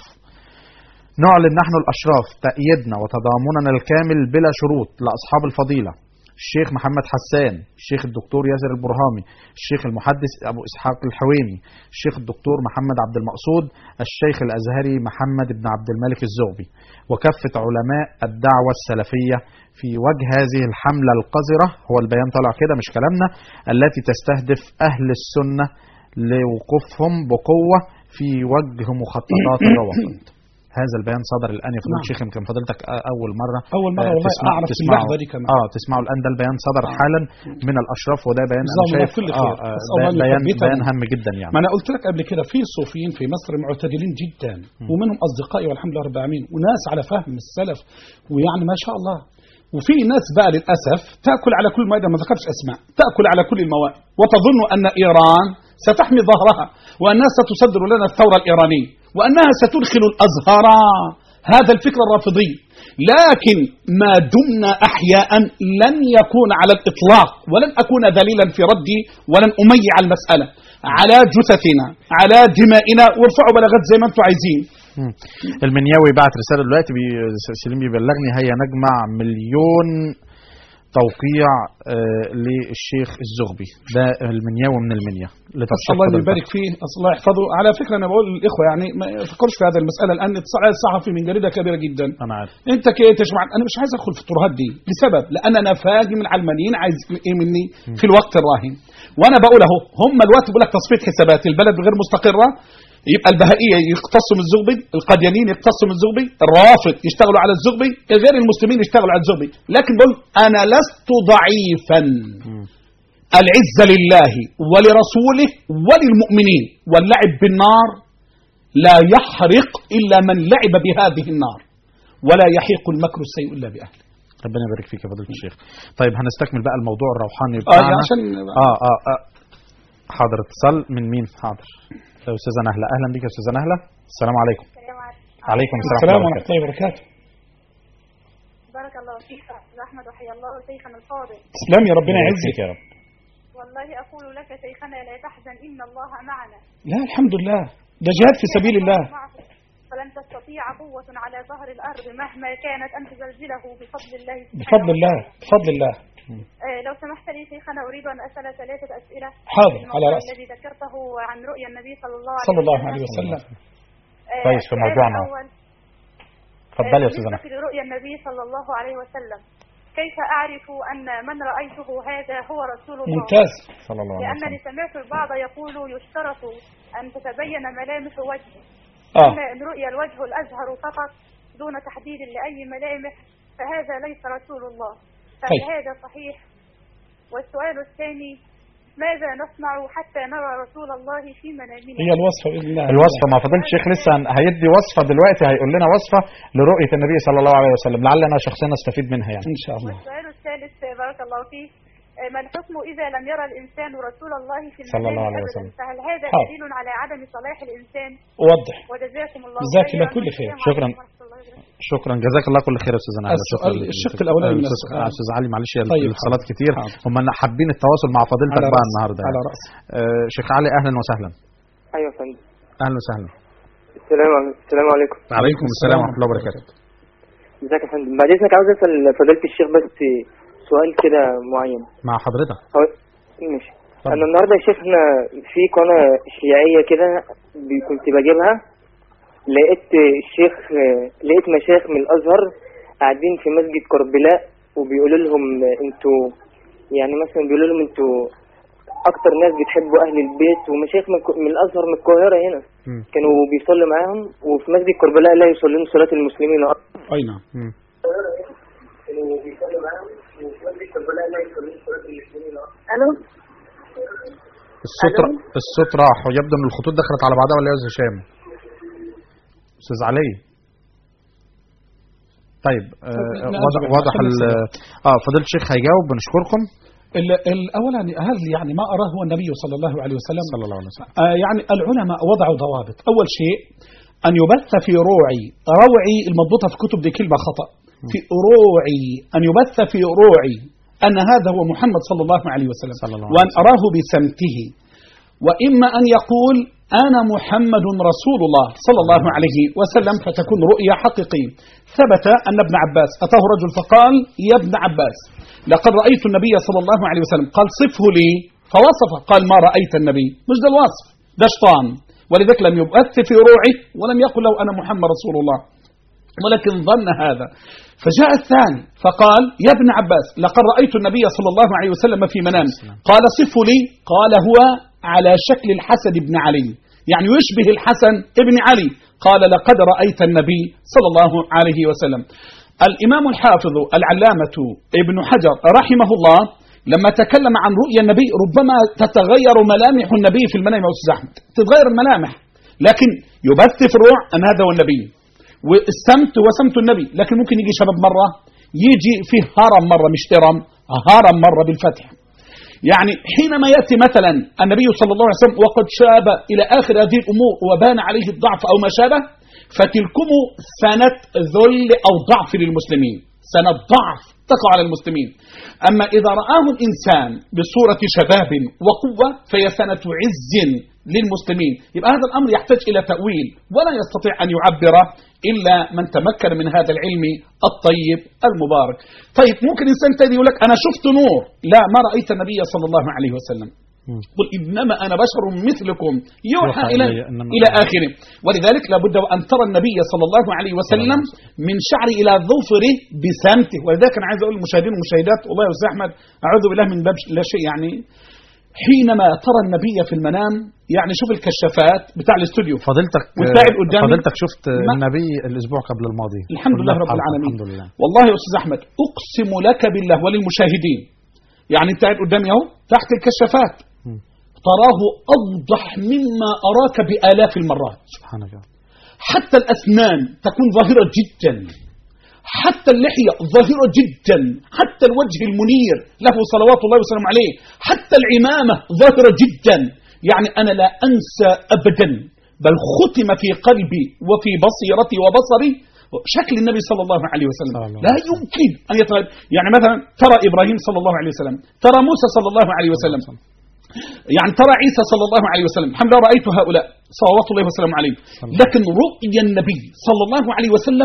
نعلن نحن الأشراف تأييدنا وتضامننا الكامل بلا شروط لأصحاب الفضيلة الشيخ محمد حسان الشيخ الدكتور ياسر البرهامي الشيخ المحدث أبو إسحاق الحويني الشيخ الدكتور محمد عبد المقصود الشيخ الأزهري محمد بن عبد الملك الزغبي وكافة علماء الدعوة السلفية في وجه هذه الحملة القذرة هو البيان طلع كده مش كلامنا التي تستهدف أهل السنة لوقوفهم بقوة في وجه مخططات الروافض هذا البيان صدر الان يا فضيله نعم. الشيخ يمكن فضيلتك آه، اول مره أول مرة آه، والله تسمع أعرف في تسمعه اللحظة دي كمان. اه تسمعوا الان ده البيان صدر آه. حالا من الاشراف وده بيان انا جزاهم الله شايف كل خير. اه, آه بس الله بيان- بيان يثبتهم. بيان هام جدا يعني ما انا قلت لك قبل كده في صوفيين في مصر معتدلين جدا ومنهم اصدقائي والحمد لله رب العالمين وناس على فهم السلف ويعني ما شاء الله وفي ناس بقى للاسف تاكل على كل مائده ما ذكرش اسماء تاكل على كل الموائد وتظن ان ايران ستحمي ظهرها وانها ستصدر لنا الثوره الايرانيه وانها ستدخل الازهر هذا الفكر الرافضي لكن ما دمنا احياء لن يكون على الاطلاق ولن اكون ذليلا في ردي ولن اميع المساله على جثثنا على دمائنا وارفعوا بلاغات زي ما انتم عايزين مم. المنياوي بعت رساله دلوقتي بي سليم بيبلغني هيا نجمع مليون توقيع آه للشيخ الزغبي ده المنياوي من المنيا لترشيح الله فضيلتك. يبارك فيه أسأل الله يحفظه على فكره انا بقول للاخوه يعني ما يفكرش في هذه المساله لان اتصال صحفي من جريده كبيره جدا انا عارف انت كده تجمع انا مش عايز ادخل في الترهات دي لسبب لان انا فاجي من العلمانيين عايز ايه مني في الوقت الراهن وانا بقول اهو هم الوقت بيقول لك تصفيه حسابات البلد غير مستقره يبقى البهائيه يقتصوا من الزغبي القاديانيين يقتصوا من الزغبي الروافض يشتغلوا على الزغبي غير المسلمين يشتغلوا على الزغبي لكن بقول انا لست ضعيفا العزة لله ولرسوله وللمؤمنين واللعب بالنار لا يحرق إلا من لعب بهذه النار ولا يحيق المكر السيء إلا بأهله ربنا يبارك فيك يا فضيله الشيخ طيب هنستكمل بقى الموضوع الروحاني آه بتاعنا عشان اه اه, آه. حاضر اتصال من مين حاضر يا استاذه نهله اهلا بك يا استاذه نهله السلام عليكم عليكم السلام السلام ورحمه ورحمة الله وبركاته بارك الله فيك يا أستاذ أحمد وحيا الله شيخنا الفاضل تسلم يا ربنا الله يعزك يا رب والله أقول لك شيخنا لا تحزن إن الله معنا لا الحمد لله ده جهاد في سبيل الله معه فلن تستطيع قوة على ظهر الأرض مهما كانت أن تزلزله بفضل الله سبحانه بفضل الله وتعالى. بفضل الله آه، لو سمحت لي شيخنا أريد أن أسأل ثلاثة أسئلة حاضر، في على الموضوع رأسي. الذي ذكرته عن رؤيا النبي صلى الله عليه صلى الله وسلم. عليه وسلم آه، كويس في السؤال موضوعنا. الأول، اتفضلي يا آه، استاذه نهله بالنسبة لرؤيا النبي صلى الله عليه وسلم كيف أعرف أن من رأيته هذا هو رسول الله ممتاز صلى الله عليه لأنني وسلم سمعت البعض يقول يشترط أن تتبين ملامح وجهه اه أما إن رؤي الوجه الأزهر فقط دون تحديد لأي ملامح فهذا ليس رسول الله فهل طيب. هذا صحيح؟ والسؤال الثاني ماذا نصنع حتى نرى رسول الله في منامنا؟ هي الوصفة بإذن الله الوصفه ما فضلت الشيخ لسه هن- هيدي وصفه دلوقتي هيقول لنا وصفه لرؤيه النبي صلى الله عليه وسلم لعل انا شخصيا استفيد منها يعني إن شاء الله والسؤال الثالث بارك الله فيك آه، ما الحكم إذا لم يرى الإنسان رسول الله في صلى الله المنام عليه أبدا وسلم. فهل هذا حاضر. دليل على عدم صلاح الإنسان أوضح وجزاكم الله جزاك الله خيراً كل خير. والسلام شكراً. عليكم ورحمة الله وبركاته. شكرا جزاك الله كل خير يا استاذ نهله السؤال- شكرا الشق الأولاني من أستاذ- السؤال. آه، استاذ علي معلش هي طيب، الاتصالات حاضر. كتير حاضر. هم حابين التواصل مع فضيلتك على بقى رأسي. النهارده على يعني. رأسي آه، شيخ علي اهلا وسهلا ايوه يا فندم اهلا وسهلا السلام عليكم السلام عليكم وعليكم السلام ورحمه الله وبركاته ازيك يا فندم بعد اذنك عاوز اسال فضيله الشيخ بس سؤال كده معين مع حضرتك هو ماشي اتفضل. انا النهارده يا شيخنا في قناه شيعيه كده بي- كنت بجيبها لقيت الشيخ لقيت مشايخ من الازهر قاعدين في مسجد كربلاء وبيقولوا لهم انتوا يعني مثلا بيقولوا لهم انتوا اكتر ناس بتحبوا اهل البيت ومشايخ من, من الازهر من القاهره هنا مم. كانوا بيصلوا معاهم وفي مسجد كربلاء لا يصلون صلاه المسلمين أي نعم مم. كانوا بيصلوا معاهم وفي مسجد كربلاء لا يصلون صلاه المسلمين ألو الصوت را- الصوت راح ويبدو ان الخطوط دخلت على بعضها ولا إيه يا استاذ هشام استاذ علي طيب آه طب واضح نأجل واضح عشان ال- نسأل. اه فضيله الشيخ هيجاوب بنشكركم ال- الأولا هل يعني ما أراه هو النبي صلى الله عليه وسلم صلى الله عليه وسلم آه، يعني العلماء وضعوا ضوابط أول شيء أن يبث في روعي روعي المضبوطة في كتب دي كلمة خطأ في روعي أن يبث في روعي أن هذا هو محمد صلى الله عليه وسلم صلى الله عليه وأن أراه بسمته وإما أن يقول أنا محمد رسول الله صلى الله عليه وسلم فتكون رؤيا حقيقية ثبت أن ابن عباس أتاه رجل فقال يا ابن عباس لقد رأيت النبي صلى الله عليه وسلم قال صفه لي فوصفه قال ما رأيت النبي مش ده الوصف ده شيطان ولذلك لم يبث في روعه ولم يقل له أنا محمد رسول الله ولكن ظن هذا فجاء الثاني فقال يا ابن عباس لقد رأيت النبي صلى الله عليه وسلم في منام قال صفه لي قال هو على شكل الحسن بن علي يعني يشبه الحسن ابن علي قال لقد رأيت النبي صلى الله عليه وسلم الإمام الحافظ العلامة ابن حجر رحمه الله لما تكلم عن رؤيا النبي ربما تتغير ملامح النبي في المنام يا أستاذ أحمد تتغير الملامح لكن يبث في الروع أن هذا هو النبي والسمت هو سمت النبي لكن ممكن يجي شباب مرة يجي فيه هرم مرة مش هرم هرم مرة بالفتح يعني حينما يأتي مثلا النبي صلى الله عليه وسلم وقد شاب إلى آخر هذه الأمور وبان عليه الضعف أو ما شابه فتلكم سنة ذل أو ضعف للمسلمين سنة ضعف تقع على المسلمين أما إذا رآه الإنسان بصورة شباب وقوة فهي سنة عز للمسلمين يبقى هذا الأمر يحتاج إلى تأويل ولا يستطيع أن يعبر إلا من تمكن من هذا العلم الطيب المبارك طيب ممكن إنسان تاني يقول لك أنا شفت نور لا ما رأيت النبي صلى الله عليه وسلم قل إنما أنا بشر مثلكم يوحى يوحى إلي إلي أنما إلى أنا- آخره ولذلك لابد وأن ترى النبي صلى الله عليه وسلم من شعره إلى ظفره بسمته ولذلك أنا عايز أقول للمشاهدين والمشاهدات والله يا أستاذ أحمد أعوذ بالله من باب لا شيء يعني حينما ترى النبي في المنام يعني شوف الكشافات بتاع الاستوديو فضيلتك والتاعب قدامي. فضيلتك شفت ما- النبي الاسبوع قبل الماضي الحمد لله كلها رب حلقة، العالمين الحمد لله والله يا استاذ احمد اقسم لك بالله وللمشاهدين يعني انت قاعد قدامي اهو تحت الكشافات مم. تراه اوضح مما اراك بالاف المرات سبحانك حتى الاسنان تكون ظاهره جدا حتى اللحيه ظاهره جدا حتى الوجه المنير له صلوات الله وسلامه عليه حتى العمامه ظاهره جدا يعني انا لا انسى ابدا بل ختم في قلبي وفي بصيرتي وبصري شكل النبي صلى الله عليه وسلم صلى الله لا عليه وسلم. يمكن ان يتغير يعني مثلا ترى ابراهيم صلى الله عليه وسلم ترى موسى صلى الله عليه وسلم يعني ترى عيسى صلى الله عليه وسلم الحمد لله رأيت هؤلاء صلوات الله وسلامه عليه الله. لكن رؤيا النبي صلى الله عليه وسلم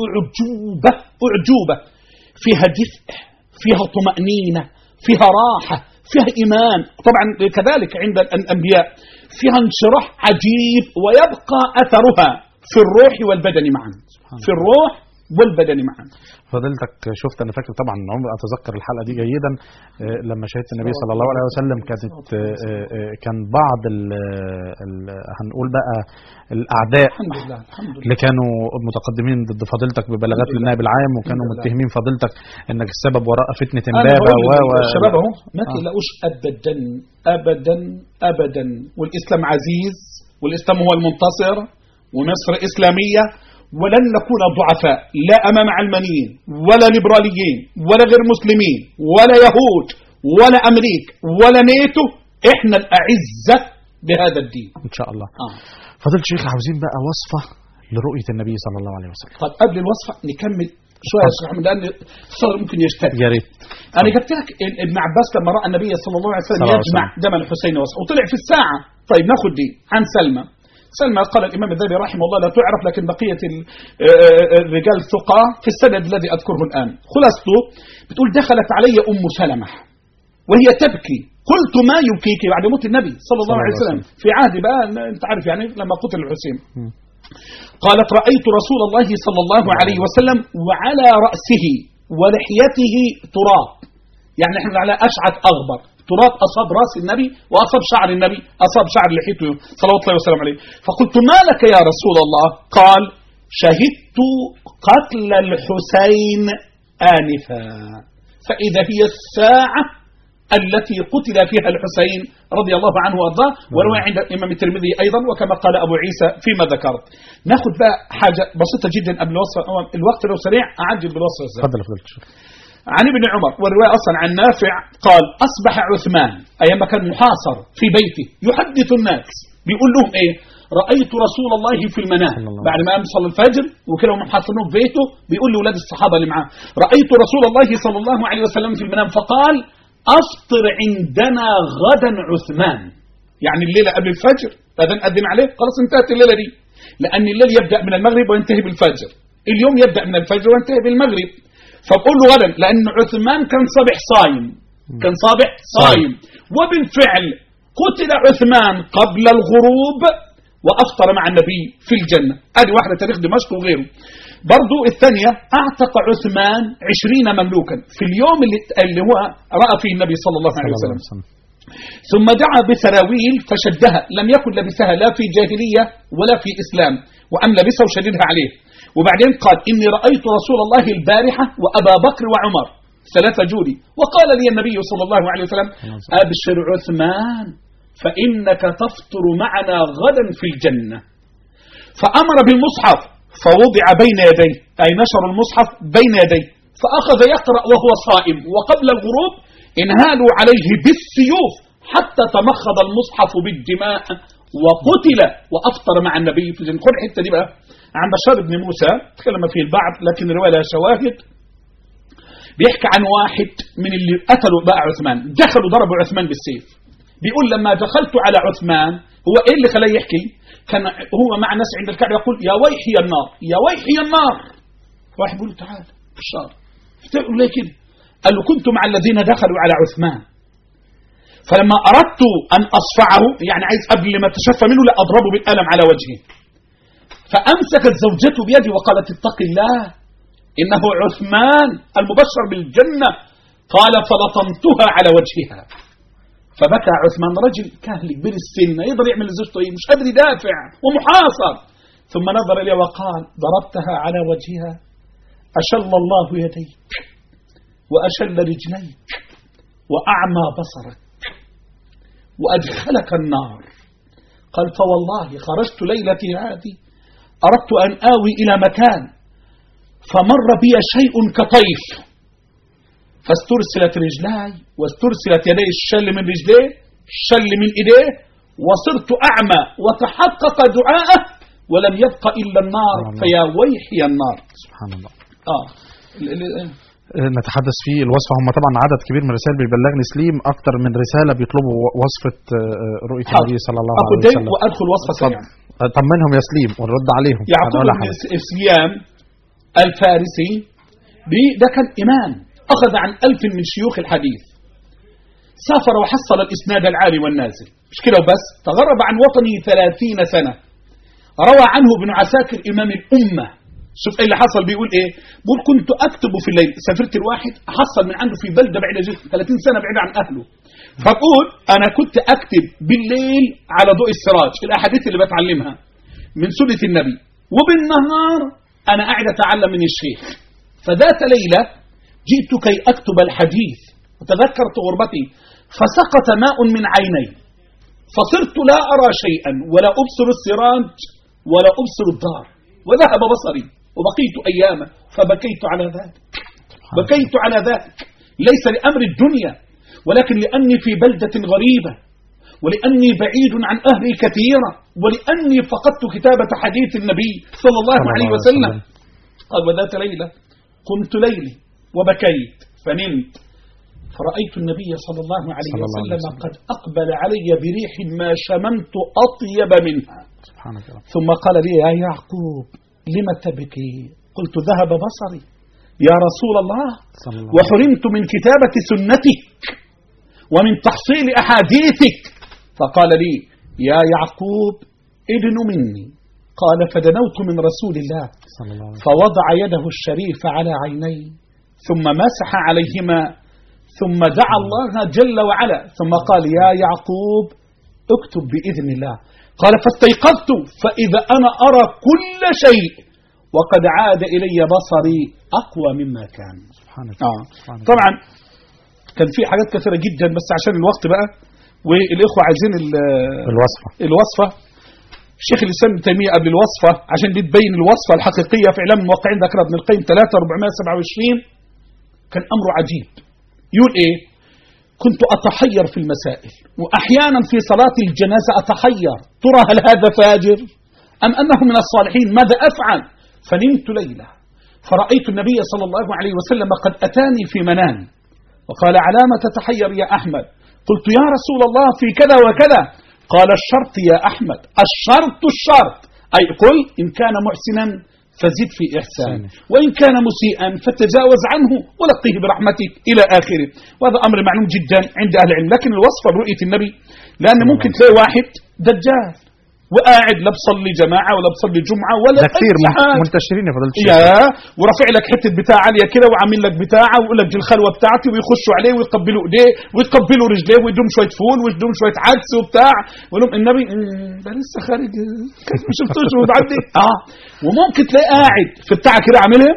أعجوبة أعجوبة فيها دفء فيها طمأنينة فيها راحة فيها إيمان طبعا كذلك عند الأنبياء فيها انشراح عجيب ويبقى أثرها في الروح والبدن معا في الروح والبدن معا فضيلتك شفت انا فاكر طبعا عمري اتذكر الحلقه دي جيدا آه، لما شهدت النبي صلى الله عليه وسلم كانت آه، آه، آه، كان بعض ال ال هنقول بقى الاعداء الحمد لله الحمد لله اللي كانوا متقدمين ضد فضيلتك ببلاغات الحمد لله. للنائب العام وكانوا الحمد لله. متهمين فضيلتك انك السبب وراء فتنه أنا امبابه بقول و و الشباب اهو ما آه. تقلقوش ابدا ابدا ابدا والاسلام عزيز والاسلام هو المنتصر ومصر اسلاميه ولن نكون ضعفاء لا امام علمانيين ولا ليبراليين ولا غير مسلمين ولا يهود ولا امريك ولا نيتو احنا الاعزه بهذا الدين ان شاء الله آه. فضيله الشيخ عاوزين بقى وصفه لرؤيه النبي صلى الله عليه وسلم طب قبل الوصفه نكمل شويه يا شيخ احمد لان الصدر ممكن يشتد يا ريت انا جبت لك ال- ابن عباس لما راى النبي صلى الله عليه وسلم صلى الله عليه يجمع دم الحسين وص- وطلع في الساعه طيب ناخد دي عن سلمى سلمى قال الامام الذهبي رحمه الله لا تعرف لكن بقيه ال- آه، آه، الرجال ثقه في السند الذي اذكره الان خلاصته بتقول دخلت علي ام سلمه وهي تبكي قلت ما يبكيك بعد موت النبي صلى الله صلى عليه الله عليه وسلم في عهد بقى انت عارف يعني لما قتل الحسين مم. قالت رأيت رسول الله صلى الله عليه وسلم وعلى رأسه ولحيته تراب يعني احنا على أشعث أغبر تراب أصاب رأس النبي وأصاب شعر النبي أصاب شعر لحيته صلوات الله وسلم عليه فقلت ما لك يا رسول الله قال شهدت قتل الحسين آنفا فإذا هي الساعة التي قتل فيها الحسين رضي الله عنه وارضاه وروى عند الامام الترمذي ايضا وكما قال ابو عيسى فيما ذكرت. ناخذ بقى حاجه بسيطه جدا قبل الوصف الوقت لو سريع اعجل بالوصف الزمني. اتفضل يا فضيله الشيخ عن ابن عمر والرواية أصلا عن نافع قال أصبح عثمان أيام كان محاصر في بيته يحدث الناس بيقول لهم إيه رأيت رسول الله في المنام صلى الله بعد ما قام صلى الفجر وكده هم محاصرينه في بيته بيقول لأولاد الصحابة اللي معاه رأيت رسول الله صلى الله عليه وسلم في المنام فقال أفطر عندنا غدا عثمان يعني الليلة قبل الفجر أذن أذن عليه خلاص انتهت الليلة دي لأن الليل يبدأ من المغرب وينتهي بالفجر اليوم يبدأ من الفجر وينتهي بالمغرب فبقول له غدا لأن عثمان كان صبح صايم كان صبح صايم وبالفعل قتل عثمان قبل الغروب وأفطر مع النبي في الجنة هذه واحدة تاريخ دمشق وغيره برضو الثانية أعتق عثمان عشرين مملوكا في اليوم اللي, اللي هو رأى فيه النبي صلى الله عليه وسلم ثم دعا بسراويل فشدها لم يكن لبسها لا في جاهلية ولا في إسلام وأم لبسها وشددها عليه وبعدين قال إني رأيت رسول الله البارحة وأبا بكر وعمر ثلاثة جودي وقال لي النبي صلى الله عليه وسلم أبشر عثمان فإنك تفطر معنا غدا في الجنة فأمر بالمصحف فوضع بين يديه أي نشر المصحف بين يديه فأخذ يقرأ وهو صائم وقبل الغروب انهالوا عليه بالسيوف حتى تمخض المصحف بالدماء وقتل وأفطر مع النبي في الجنة خد الحتة دي بقى عن بشار بن موسى تكلم فيه البعض لكن الرواية لها شواهد بيحكي عن واحد من اللي قتلوا بقى عثمان دخلوا ضربوا عثمان بالسيف بيقول لما دخلت على عثمان هو ايه اللي خلاه يحكي كان هو مع ناس عند الكعبة يقول يا ويحي يا النار يا ويحي يا النار واحد بيقول له تعال بشار تقول ليه كده قال له كنت مع الذين دخلوا على عثمان فلما أردت أن أصفعه يعني عايز قبل ما تشفى منه لا أضربه بالقلم على وجهه فأمسكت زوجته بيدي وقالت اتق الله إنه عثمان المبشر بالجنة قال فلطمتها على وجهها فبكى عثمان رجل كاهل كبير السن يقدر يعمل لزوجته ايه مش قادر يدافع ومحاصر ثم نظر اليها وقال ضربتها على وجهها أشل الله يديك وأشل رجليك وأعمى بصرك وأدخلك النار قال فوالله خرجت ليلتي هذه أردت أن آوي إلى مكان فمر بي شيء كطيف فاسترسلت رجلاي واسترسلت يدي الشل من رجليه الشل من إيديه وصرت أعمى وتحقق دعاءه ولم يبق إلا النار الله. فيا ويحي النار سبحان الله آه ال- ال- نتحدث في الوصفة هم طبعا عدد كبير من الرسائل بيبلغني سليم أكتر من رسالة بيطلبوا وصفة آه، رؤية حاضر. النبي صلى الله أخذ عليه دي وسلم وأدخل وصفة اتفضل. سريعة آه، طمنهم يا سليم ونرد عليهم يعقوب هنقولها بن حاجة. سفيان الفارسي بي- ده كان إمام أخذ عن ألف من شيوخ الحديث سافر وحصل الإسناد العالي والنازل مش كده وبس تغرب عن وطنه ثلاثين سنة روى عنه ابن عساكر إمام الأمة شوف ايه اللي حصل بيقول ايه بيقول كنت اكتب في الليل سافرت الواحد احصل من عنده في بلده بعيده جدا 30 سنه بعيده عن اهله فبقول انا كنت اكتب بالليل على ضوء السراج الاحاديث اللي بتعلمها من سنه النبي وبالنهار انا قاعد اتعلم من الشيخ فذات ليله جئت كي اكتب الحديث وتذكرت غربتي فسقط ماء من عيني فصرت لا ارى شيئا ولا ابصر السراج ولا ابصر الدار وذهب بصري وبقيت اياما فبكيت على ذلك بكيت على ذلك ليس لامر الدنيا ولكن لاني في بلده غريبه ولاني بعيد عن اهلي كثيرا ولاني فقدت كتابه حديث النبي صلى الله صلى عليه الله عليه وسلم وسلم. قال وذات ليله قمت ليلي وبكيت فنمت فرأيت النبي صلى الله عليه صلى الله عليه وسلم وسلم. قد أقبل علي بريح ما شممت أطيب منها سبحانك يا رب ثم قال لي يا يعقوب لم تبكي قلت ذهب بصري يا رسول الله صلى الله عليه وحرمت من كتابة سنتك ومن تحصيل أحاديثك فقال لي يا يعقوب ادن مني قال فدنوت من رسول الله صلى الله عليه وسلم فوضع يده الشريف على عيني ثم مسح عليهما ثم دعا الله جل وعلا ثم قال يا يعقوب اكتب بإذن الله قال فاستيقظت فإذا أنا أرى كل شيء وقد عاد إلي بصري أقوى مما كان سبحانك آه. سبحانك. طبعا كان في حاجات كثيرة جدا بس عشان الوقت بقى والإخوة عايزين ال- الوصفة الوصفة شيخ الإسلام ابن تيمية قبل الوصفة عشان دي تبين الوصفة الحقيقية في إعلام الموقعين ذكرها ابن القيم 3 427 كان أمره عجيب يقول إيه كنت أتحير في المسائل وأحيانا في صلاة الجنازة أتحير ترى هل هذا فاجر أم أنه من الصالحين ماذا أفعل فنمت ليلة فرأيت النبي صلى الله عليه وسلم قد أتاني في منام وقال على ما تتحير يا أحمد قلت يا رسول الله في كذا وكذا قال الشرط يا أحمد الشرط الشرط أي قل إن كان محسنا فزد في إحسان وإن كان مسيئا فتجاوز عنه ولقيه برحمتك إلى آخره وهذا أمر معلوم جدا عند أهل العلم لكن الوصفة برؤية النبي لأن ممكن تلاقي واحد دجال وقاعد لا بصلي جماعة ولا بصلي جمعة ولا ده كتير أي حاجة. منتشرين يا فضيله الشيخ يا ورافع لك حته بتاع عاليه كده وعامل لك بتاعه ويقول لك دي الخلوه بتاعتي ويخشوا عليه ويقبلوا ايديه ويقبلوا رجليه ويدوم شويه فول ويدوم شويه عدس وبتاع ويقول لهم النبي "مم، ده لسه خارج كيف ما شفتوش وبعدي اه وممكن تلاقي قاعد في بتاع كده عاملها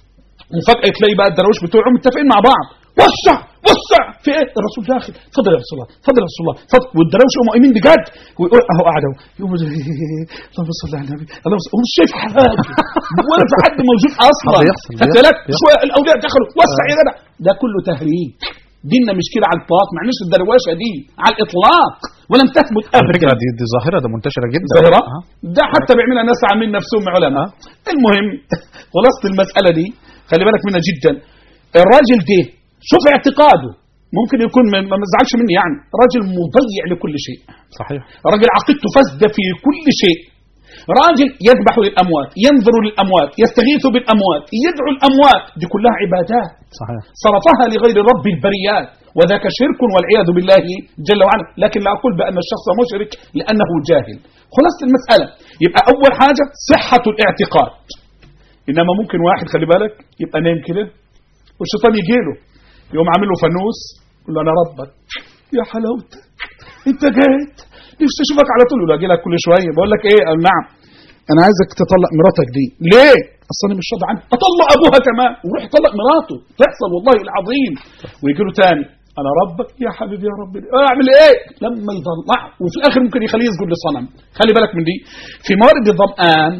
وفجاه تلاقي بقى الدراويش بتوعهم متفقين مع بعض وسع وسع في ايه الرسول داخل اتفضل يا رسول الله اتفضل يا رسول الله اتفضل والدراويش يقوموا قايمين بجد ويقول اهو قاعد اهو يقوم اللهم صل على النبي اللهم صل هو مش شايف حاجه ولا في حد موجود اصلا آه، بيحصل، خدت بيحصل، بالك بيحصل. شويه الاولياء دخلوا وسع يا جدع ده كله تهريج ديننا مش كده على الاطلاق معناش الدروشه دي على الاطلاق ولم تثبت على فكره ابدا دي, دي ظاهره ده منتشره جدا ظاهرة آه. ده حتى بيعملها ناس عاملين نفسهم علماء المهم خلاصة المسألة دي خلي بالك منها جدا الراجل ده شوف اعتقاده ممكن يكون ما ما تزعلش مني يعني راجل مضيع لكل شيء صحيح راجل عقيدته فاسده في كل شيء راجل يذبح للاموات ينظر للاموات يستغيث بالاموات يدعو الاموات دي كلها عبادات صحيح صرفها لغير رب البريات وذاك شرك والعياذ بالله جل وعلا لكن لا أقول بأن الشخص مشرك لأنه جاهل خلاصة المسألة يبقى أول حاجة صحة الاعتقاد إنما ممكن واحد خلي بالك يبقى نايم كده والشيطان يجي له يقوم عامل له فانوس يقول له أنا ربك يا حلاوتك أنت جيت نفسي أشوفك على طول يقول له أجي لك كل شوية بقول لك إيه قال نعم أنا عايزك تطلق مراتك دي ليه؟ أصل أنا مش راضي عنها أطلق أبوها كمان ويروح يطلق مراته تحصل والله العظيم ويجي له تاني انا ربك يا حبيبي يا ربي اعمل ايه لما يضلع وفي الاخر ممكن يخليه يسجد لصنم خلي بالك من دي في موارد الظمآن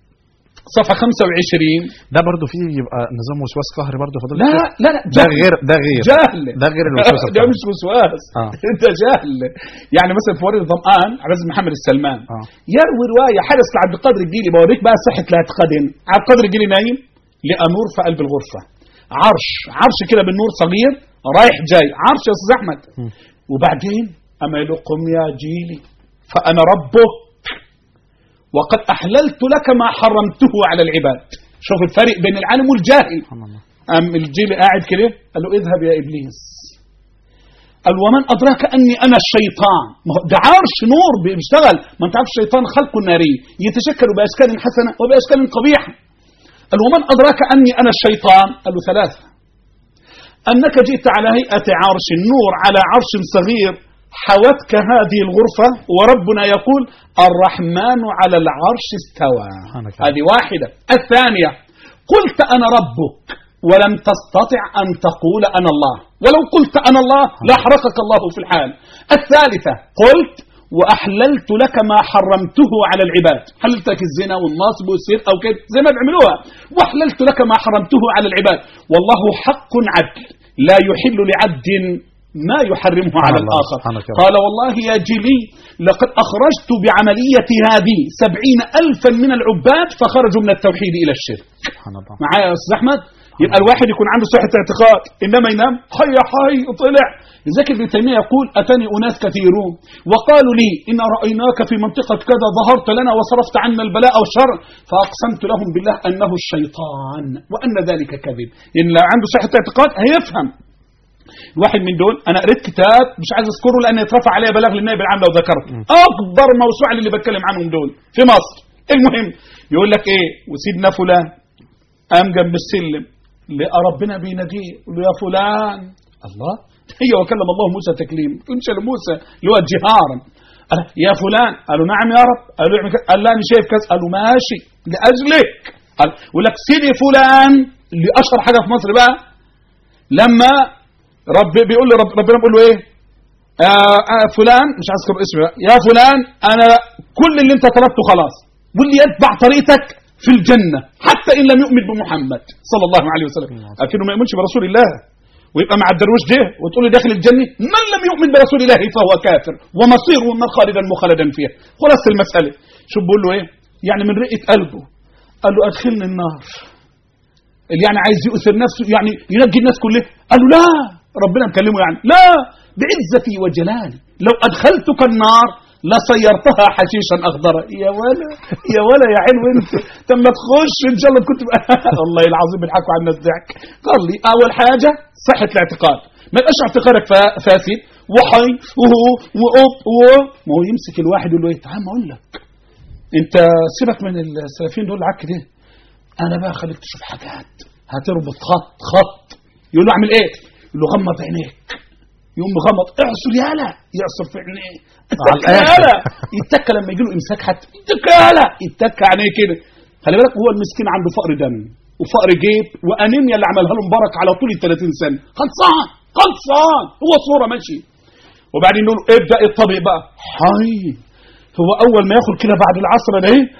صفحه 25 ده برضه فيه يبقى نظام وسواس قهري برضه فضل لا لا لا ده جهل. غير ده غير جهل ده غير الوسواس ده القهري. مش وسواس آه. انت جهل يعني مثلا في ورد الظمآن عبد محمد السلمان آه. يروي روايه حدث لعبد القادر الجيلي بوريك بقى صحه الاعتقاد هنا عبد القادر الجيلي نايم لقى نور في قلب الغرفه عرش عرش كده بالنور صغير رايح جاي عرش يا استاذ احمد وبعدين اما يقول له قم يا جيلي فانا ربك وقد احللت لك ما حرمته على العباد شوف الفرق بين العالم والجاهل سبحان الله أم الجيل قاعد كده قال له اذهب يا إبليس قال ومن أدراك أني أنا الشيطان ما هو ده عرش نور بيشتغل ما أنت عارف الشيطان خلق ناري يتشكل بأشكال حسنة وبأشكال قبيحة قال ومن أدراك أني أنا الشيطان قال له ثلاثة أنك جئت على هيئة عرش النور على عرش صغير حوتك هذه الغرفة وربنا يقول الرحمن على العرش استوى سبحانك يا هذه واحدة الثانية قلت أنا ربك ولم تستطع أن تقول أنا الله ولو قلت أنا الله لأحرقك الله في الحال الثالثة قلت وأحللت لك ما حرمته على العباد حللت لك الزنا والنصب والسرقة أو كده زي ما بيعملوها وأحللت لك ما حرمته على العباد والله حق عدل لا يحل لعبد ما يحرمه على الله، الآخر سبحانك يا رب. قال والله يا جلي لقد أخرجت بعملية هذه سبعين ألفا من العباد فخرجوا من التوحيد إلى الشرك سبحان الله معايا يا أستاذ أحمد يبقى الواحد يكون عنده صحة اعتقاد إنما ينام حي حي طلع لذلك ابن تيمية يقول أتاني أناس كثيرون وقالوا لي إن رأيناك في منطقة كذا ظهرت لنا وصرفت عنا البلاء والشر فأقسمت لهم بالله أنه الشيطان وأن ذلك كذب إن لو عنده صحة اعتقاد هيفهم واحد من دول انا قريت كتاب مش عايز اذكره لان يترفع عليه بلاغ للنائب العام لو ذكرته اكبر موسوعه اللي بتكلم عنهم دول في مصر المهم يقول لك ايه وسيدنا فلان قام جنب السلم لقى ربنا بيناديه يقول له يا فلان الله هي وكلم الله موسى تكليم تنشى لموسى اللي هو جهارا قال يا فلان قال له نعم يا رب قال له اعمل كذا قال لا انا شايف كذا قال له ماشي لاجلك قال يقول لك سيدي فلان اللي اشهر حاجه في مصر بقى لما رب بيقول له رب ربنا بيقول له ايه آه آه فلان مش عايز اذكر اسمه بقى. يا فلان انا كل اللي انت طلبته خلاص واللي يتبع طريقتك في الجنة حتى إن لم يؤمن بمحمد صلى الله عليه وسلم لكنه ما يؤمنش برسول الله ويبقى مع الدرويش ده وتقول لي داخل الجنة من لم يؤمن برسول الله فهو كافر ومصيره النار خالدا مخلدا فيها خلاص المسألة شو بقول له ايه يعني من رئة قلبه قال له ادخلني النار اللي يعني عايز يؤثر نفسه يعني ينجي الناس كلها قال له لا ربنا مكلمه يعني لا بعزتي وجلالي لو ادخلتك النار لصيرتها حشيشا اخضرا يا ولا يا ولا يا عين وانت لما تخش ان شاء الله كنت والله العظيم بيضحكوا على الناس ضحك قال لي اول حاجه صحه الاعتقاد ما يبقاش اعتقادك فا- فاسد وحي وهو وأب و ما هو يمسك الواحد يقول له ايه تعال ما اقول لك انت سيبك من السلفيين دول العك ده انا بقى خليك تشوف حاجات هتربط خط خط يقول له اعمل ايه يقول له غمض عينيك يقوم مغمض اعصر يالا يعصر في عينيه على اتك الآخر. يالا يتك لما يجي له امساك حتى يتك يالا يتك عينيه كده خلي بالك هو المسكين عنده فقر دم وفقر جيب وانيميا اللي عملها له مبارك على طول ال 30 سنه خلصان خلصان هو صوره ماشي وبعدين نقول له ابدا الطبيب بقى حي هو اول ما ياخد كده بعد العصر ده ايه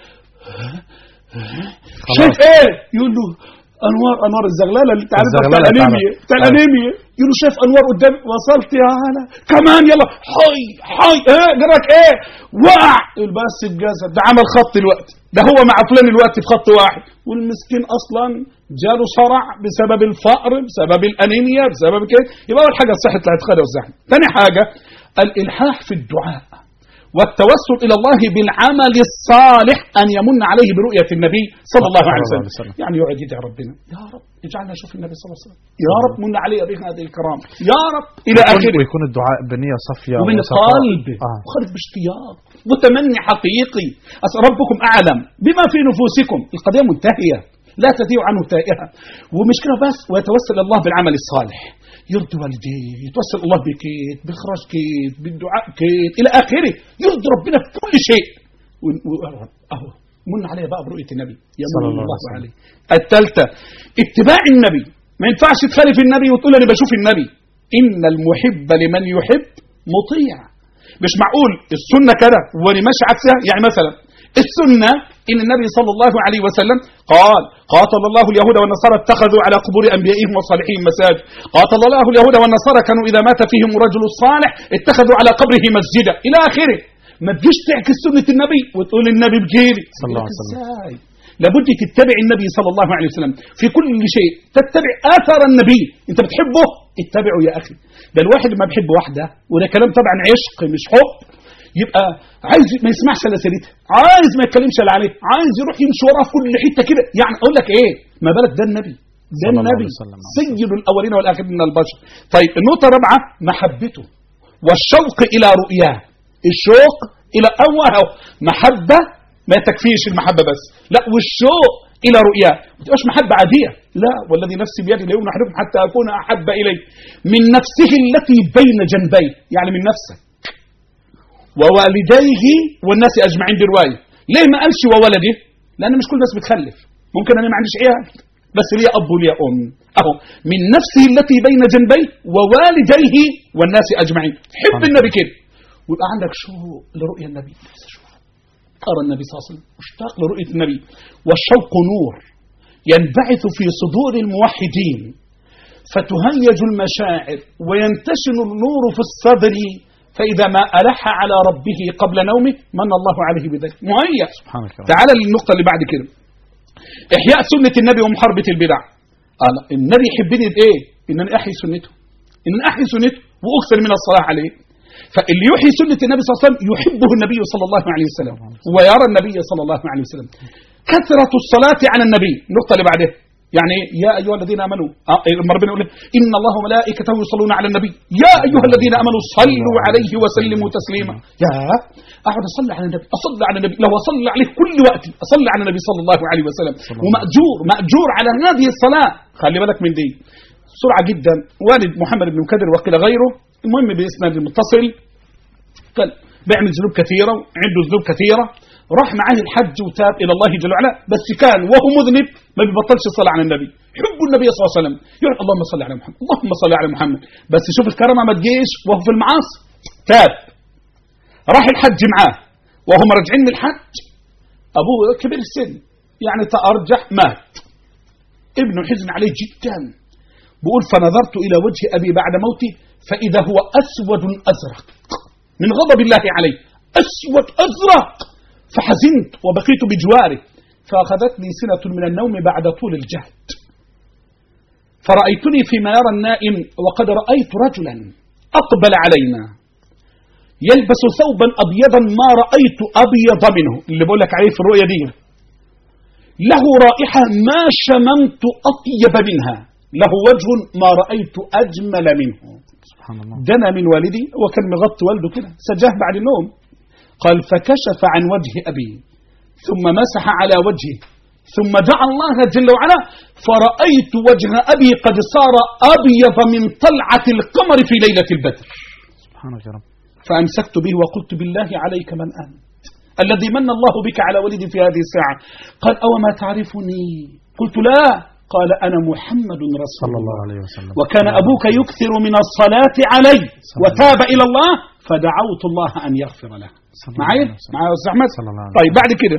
شايف ايه يقول له انوار انوار الزغلله اللي انت عارفها بتاع الزغللة الانيميا بتاعت- بتاع الانيميا يقول له شايف انوار قدام وصلت يا هلا كمان يلا حي حي ايه جراك ايه وقع يقول بس الجسد ده عمل خط الوقت ده هو مع فلان الوقت في خط واحد والمسكين اصلا جاله صرع بسبب الفقر بسبب الانيميا بسبب كده يبقى اول حاجه صحه الاعتقاد والزحمه ثاني حاجه الالحاح في الدعاء والتوسل الى الله بالعمل الصالح ان يمن عليه برؤيه النبي صلى الله عليه صلى الله عليه وسلم وسلم. يعني يقعد يدعي ربنا يا رب اجعلنا نشوف النبي صلى الله عليه وسلم يا رب من علي بهذه الكرام يا رب الى ويكون- اخره ويكون الدعاء بنية صافية ومن وصفاء. قلب آه. وخرج باشتياق وتمني حقيقي أس ربكم أعلم بما في نفوسكم القضية منتهية لا تذيع عنه تائهة ومش كده بس ويتوسل الله بالعمل الصالح يرضي والديه يتوسل الله بكيت بإخراج كيت بالدعاء كيت إلى آخره يرضي ربنا في كل شيء و- و- أهو من عليه بقى برؤية النبي يمن صلى الله الله عليه وسلم. عليه الثالثة اتباع النبي ما ينفعش تخالف النبي وتقول أنا بشوف النبي إن المحب لمن يحب مطيع مش معقول السنة كده وانا ماشي عكسها يعني مثلا السنة إن النبي صلى الله عليه وسلم قال قاتل الله اليهود والنصارى اتخذوا على قبور أنبيائهم وصالحين مساجد قاتل الله اليهود والنصارى كانوا إذا مات فيهم رجل صالح اتخذوا على قبره مسجدا إلى آخره ما تجيش تعكس سنة النبي وتقول النبي بجيري صلى الله عليه وسلم. ازاي لابد تتبع النبي صلى الله عليه وسلم في كل شيء تتبع آثار النبي انت بتحبه اتبعه يا أخي ده الواحد ما بيحب واحدة وده كلام طبعا عشق مش حب يبقى عايز ما يسمعش الا سيرتها عايز ما يتكلمش الا عليه عايز يروح يمشي وراه في كل حته كده يعني اقول لك ايه ما بالك ده النبي ده صلى الله النبي عليه وسلم. سيد الاولين والاخرين من البشر طيب النقطه الرابعه محبته والشوق الى رؤياه الشوق الى اول محبه ما تكفيش المحبه بس لا والشوق الى رؤياه ما تبقاش محبه عاديه لا والذي نفسي بيده لا يؤمن احدكم حتى اكون احب اليه من نفسه التي بين جنبيه يعني من نفسك ووالديه والناس اجمعين دي روايه ليه ما قالش وولده لان مش كل الناس بتخلف ممكن انا ما عنديش عيال بس ليا اب وليا ام اهو من نفسه التي بين جنبيه ووالديه والناس اجمعين حب النبي كده ويبقى عندك شوق لرؤيا النبي نفسي اشوفه ارى النبي صلى الله عليه وسلم مشتاق لرؤيه النبي والشوق نور ينبعث في صدور الموحدين فتهيج المشاعر وينتشن النور في الصدر فإذا ما ألح على ربه قبل نومه من الله عليه بذلك مهيأ سبحانك يا رب. تعال للنقطة اللي بعد كده إحياء سنة النبي ومحاربة البدع قال النبي يحبني بإيه؟ إن أنا أحيي سنته إن أنا أحيي سنته وأكثر من الصلاة عليه فاللي يحيي سنة النبي صلى الله عليه وسلم يحبه النبي صلى الله عليه وسلم ويرى النبي صلى الله عليه وسلم كثرة الصلاة على النبي النقطة اللي بعدها يعني إيه؟ يا أيها الذين آمنوا آه لما ربنا يقول إن الله وملائكته يصلون على النبي يا أيها الذين آمنوا صلوا عليه وسلموا تسليما يا أقعد أصلي على النبي أصلي على النبي لو أصلي عليه كل وقت أصلي على النبي صلى الله عليه وسلم ومأجور مأجور على هذه الصلاة خلي بالك من دي سرعة جدا والد محمد بن مكدر وقيل غيره المهم بإسناد المتصل كان بيعمل ذنوب كثيرة وعنده ذنوب كثيرة راح معاه الحج وتاب إلى الله جل وعلا بس كان وهو مذنب ما بيبطلش الصلاة على النبي يحب النبي صلى الله عليه وسلم يقول اللهم صل على محمد اللهم صل على محمد بس شوف الكرامة ما تجيش وهو في المعاصي تاب راح الحج معاه وهم راجعين من الحج أبوه كبير السن يعني تأرجح مات ابن حزن عليه جدا بيقول فنظرت إلى وجه أبي بعد موته فإذا هو أسود أزرق من غضب الله عليه أسود أزرق فحزنت وبقيت بجواره فأخذتني سنة من النوم بعد طول الجهد فرأيتني فيما يرى النائم وقد رأيت رجلا أقبل علينا يلبس ثوبا أبيضا ما رأيت أبيض منه اللي بقول لك عليه في الرؤية دي له رائحة ما شممت أطيب منها له وجه ما رأيت أجمل منه سبحان الله دنا من والدي وكان مغطي والده كده سجاه بعد النوم قال فكشف عن وجه أبي ثم مسح على وجهه ثم دعا الله جل وعلا فرأيت وجه أبي قد صار أبيض من طلعة القمر في ليلة البدر سبحانك يا رب فأمسكت به وقلت بالله عليك من أنت الذي من الله بك على ولدي في هذه الساعة قال أو ما تعرفني قلت لا قال أنا محمد رسول صلى الله الله عليه وسلم وكان أبوك يكثر من الصلاة علي وتاب إلى الله فدعوت الله أن يغفر له صلى الله معايا عليه وسلم. معايا يا أستاذ أحمد صلى الله عليه طيب بعد كده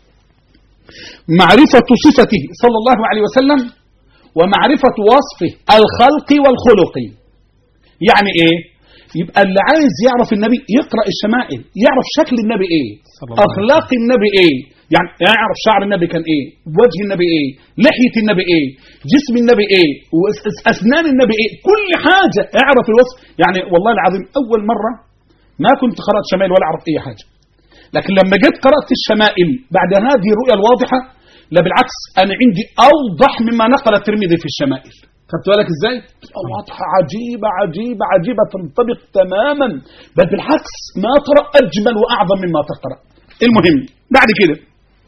معرفة صفته صلى الله عليه وسلم ومعرفة وصفه الخلقي والخلقي يعني ايه يبقى اللي عايز يعرف النبي يقرأ الشمائل يعرف شكل النبي ايه صلى الله عليه اخلاق النبي ايه يعني يعرف شعر النبي كان ايه وجه النبي ايه لحية النبي ايه جسم النبي ايه واسنان النبي ايه كل حاجة اعرف الوصف يعني والله العظيم اول مرة ما كنت قرأت شمائل ولا اعرف اي حاجة لكن لما جيت قرأت الشمائل بعد هذه الرؤية الواضحة لا بالعكس أنا عندي أوضح مما نقل الترمذي في الشمائل خدت بالك ازاي؟ واضحة عجيبة عجيبة عجيبة تنطبق تماما بل بالعكس ما ترى أجمل وأعظم مما تقرأ المهم بعد كده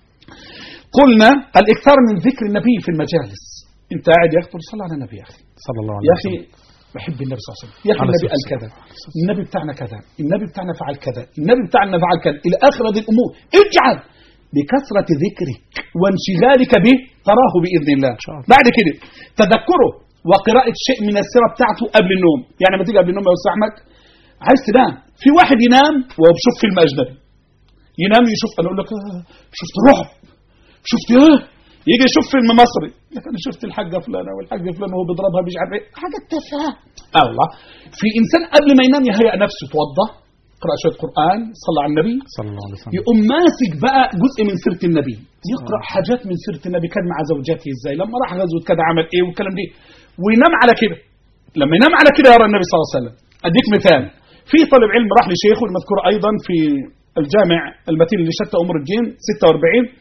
قلنا الإكثار من ذكر النبي في المجالس أنت قاعد يا أخي تقول صلى على النبي يا أخي صلى الله عليه يا أخي وسلم بحب النبي صلى الله عليه وسلم يا أخي عليه النبي قال الصلاة كذا النبي بتاعنا كذا النبي بتاعنا فعل كذا النبي بتاعنا فعل كذا إلى آخر هذه الأمور اجعل بكثرة ذكرك وانشغالك به تراه بإذن الله شاء الله. بعد كده تذكره وقراءة شيء من السيرة بتاعته قبل النوم يعني لما تيجي قبل النوم يا أستاذ أحمد عايز تنام في واحد ينام وهو بيشوف فيلم أجنبي ينام يشوف أنا أقول لك آه، شفت رعب شفت ايه يجي يشوف فيلم مصري لك انا شفت الحاجه فلانه والحاجه فلانه وهو بيضربها مش عارف ايه حاجه تافهه الله في انسان قبل ما ينام يهيئ نفسه يتوضا يقرا شويه قران صلى على النبي صلى الله عليه وسلم يقوم ماسك بقى جزء من سيره النبي يقرا حاجات من سيره النبي كان مع زوجاته ازاي لما راح غزوه كذا عمل ايه والكلام ده وينام على كده لما ينام على كده يرى النبي صلى الله عليه وسلم اديك مثال في طالب علم راح لشيخه المذكور ايضا في الجامع المتين لشتى امور الدين 46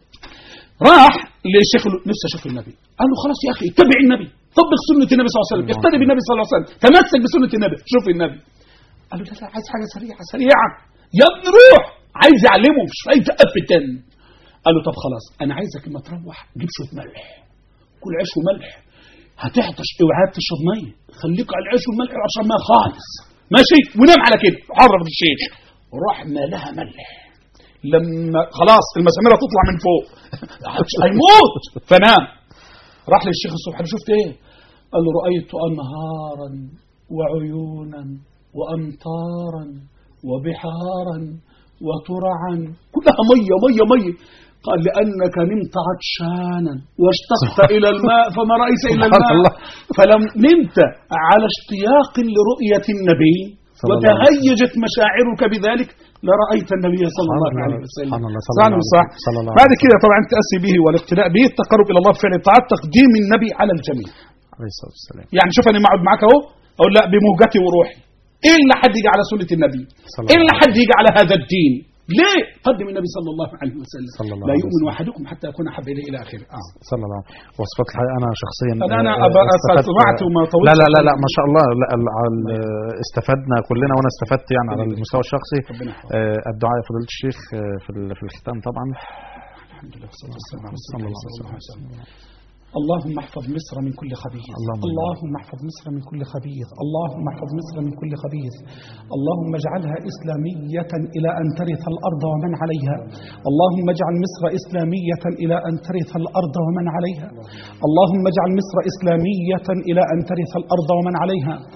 راح للشيخ له نفسي اشوف النبي قال له خلاص يا اخي اتبع النبي طبق سنه النبي صلى الله عليه وسلم اقتدي بالنبي صلى الله عليه وسلم تمسك بسنه النبي شوف النبي قال له لا لا عايز حاجه سريعه سريعه يا ابني روح عايز يعلمه مش عايز ابدا قال له طب خلاص انا عايزك لما تروح جيب شويه ملح كل عيش وملح هتعطش اوعى تشرب ميه خليك على العيش والملح عشان ميه خالص ماشي ونام على كده حرف الشيخ راح مالها ملح لما خلاص المسامير تطلع من فوق هيموت فنام راح للشيخ الصبح قال له شفت ايه قال له رأيت أنهارا وعيونا وأمطارا وبحارا وترعا كلها مية مية مية قال لأنك نمت عطشانا واشتقت إلى الماء فما رأيت إلا سبحان الماء الله. فلم نمت على اشتياق لرؤية النبي صلى الله عليه وسلم. وتهيجت مشاعرك بذلك لرأيت النبي صلى الله سبحان عليه الله. وسلم سبحان الله. صلى صح الله ولا صح عليه- صلى الله بعد عليه كده طبعا التأسي به والاقتداء به التقرب إلى الله بفعل الطاعات تقديم النبي على الجميع عليه الصلاه والسلام يعني شوف انا معود معاك اهو اقول لا بموجتي وروحي الا حد يجي على سنه النبي صلى الله الا عليه حد يجي على هذا الدين ليه قدم النبي صلى الله عليه وسلم صلى الله لا عليه يؤمن وسلم. احدكم حتى اكون احب اليه الى اخره آه. صلى الله عليه وسلم وصفات الحقيقه انا شخصيا أنا- أنا آه، أبقى استفدت- سمعت وما طولتش لا لا لا لا في- ما شاء الله لا ال- ال- استفدنا كلنا وانا استفدت يعني على المستوى الشخصي ربنا يحفظك. آه، الدعاء يا فضيله الشيخ آه، في ال- في الختام طبعا الحمد لله والصلاه والسلام على صلى الله رسول عليه الله صلى الله عليه وسلم اللهم احفظ مصر من كل خبيث اللهم اللهم احفظ مصر من كل خبيث اللهم احفظ مصر من كل خبيث اللهم اجعلها إسلامية إلى أن ترث الأرض ومن عليها اللهم اجعل مصر إسلامية إلى أن ترث الأرض ومن عليها اللهم اجعل مصر إسلامية إلى أن ترث الأرض ومن عليها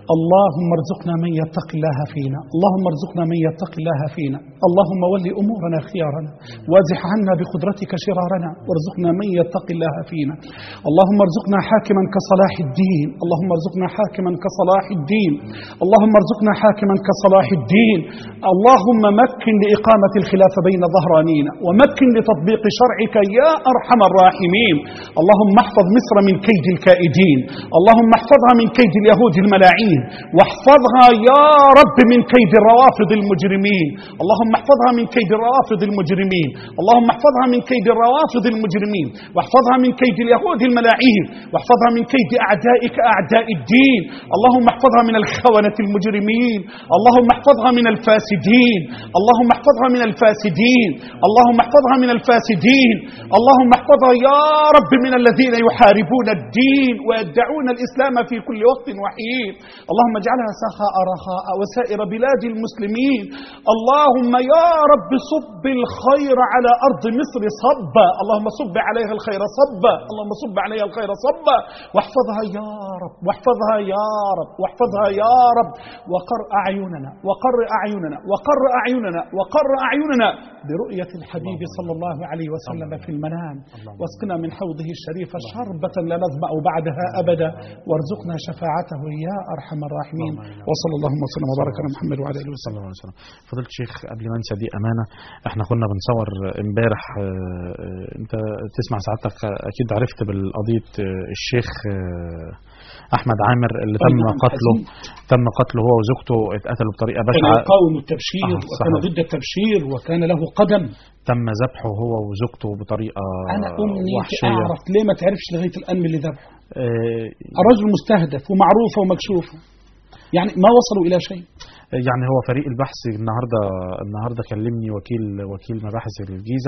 اللهم ارزقنا من يتقي الله فينا اللهم ارزقنا من يتقي الله فينا اللهم ول أمورنا خيارنا وازح عنا بقدرتك شرارنا وارزقنا من يتقي الله فينا اللهم ارزقنا حاكما كصلاح الدين اللهم ارزقنا حاكما كصلاح الدين اللهم ارزقنا حاكما كصلاح الدين اللهم مكن لإقامة الخلافة بين ظهرانينا ومكن لتطبيق شرعك يا أرحم الراحمين اللهم احفظ مصر من كيد الكائدين اللهم احفظها من كيد اليهود الملاعين واحفظها يا رب من كيد الروافض المجرمين اللهم احفظها من كيد الروافض المجرمين اللهم احفظها من كيد الروافض المجرمين واحفظها من كيد اليهود الملاعين واحفظها من كيد أعدائك أعداء الدين اللهم احفظها من الخونة المجرمين اللهم احفظها من الفاسدين اللهم احفظها من الفاسدين اللهم احفظها من الفاسدين اللهم احفظها يا رب من الذين يحاربون الدين ويدعون الإسلام في كل وقت وحين اللهم اجعلها سخاء رخاء وسائر بلاد المسلمين اللهم يا رب صب الخير على أرض مصر صبا اللهم صب عليها الخير صبا اللهم صب عليها الخير صبا واحفظها يا رب واحفظها يا رب واحفظها يا رب وقر أعيننا وقر أعيننا وقر أعيننا وقر أعيننا برؤية الحبيب صلى الله عليه وسلم في المنام واسقنا من حوضه الشريف شربة لا نظمأ بعدها أبدا وارزقنا شفاعته يا أرحم الراحمين وصلى اللهم وسلم وبارك على محمد وعلى آله صلى وسلم الله عليه وسلم فضيلة الشيخ قبل ما انسى دي امانه احنا كنا بنصور امبارح آه، آه، انت تسمع سعادتك آه، اكيد عرفت بالقضيه آه، الشيخ آه، احمد عامر اللي طيب، تم نعم، قتله حزين. تم قتله هو وزوجته اتقتلوا بطريقه كان بشعه يقاوم التبشير آه، وكان صحيح. ضد التبشير وكان له قدم تم ذبحه هو وزوجته بطريقه أنا أمنيتي وحشيه أعرف ليه ما تعرفش لغاية الآن من اللي ذبحه آه، الرجل مستهدف ومعروفة ومكشوفة يعني ما وصلوا إلى شيء يعني هو فريق البحث النهارده النهارده كلمني وكيل وكيل مباحث الجيزه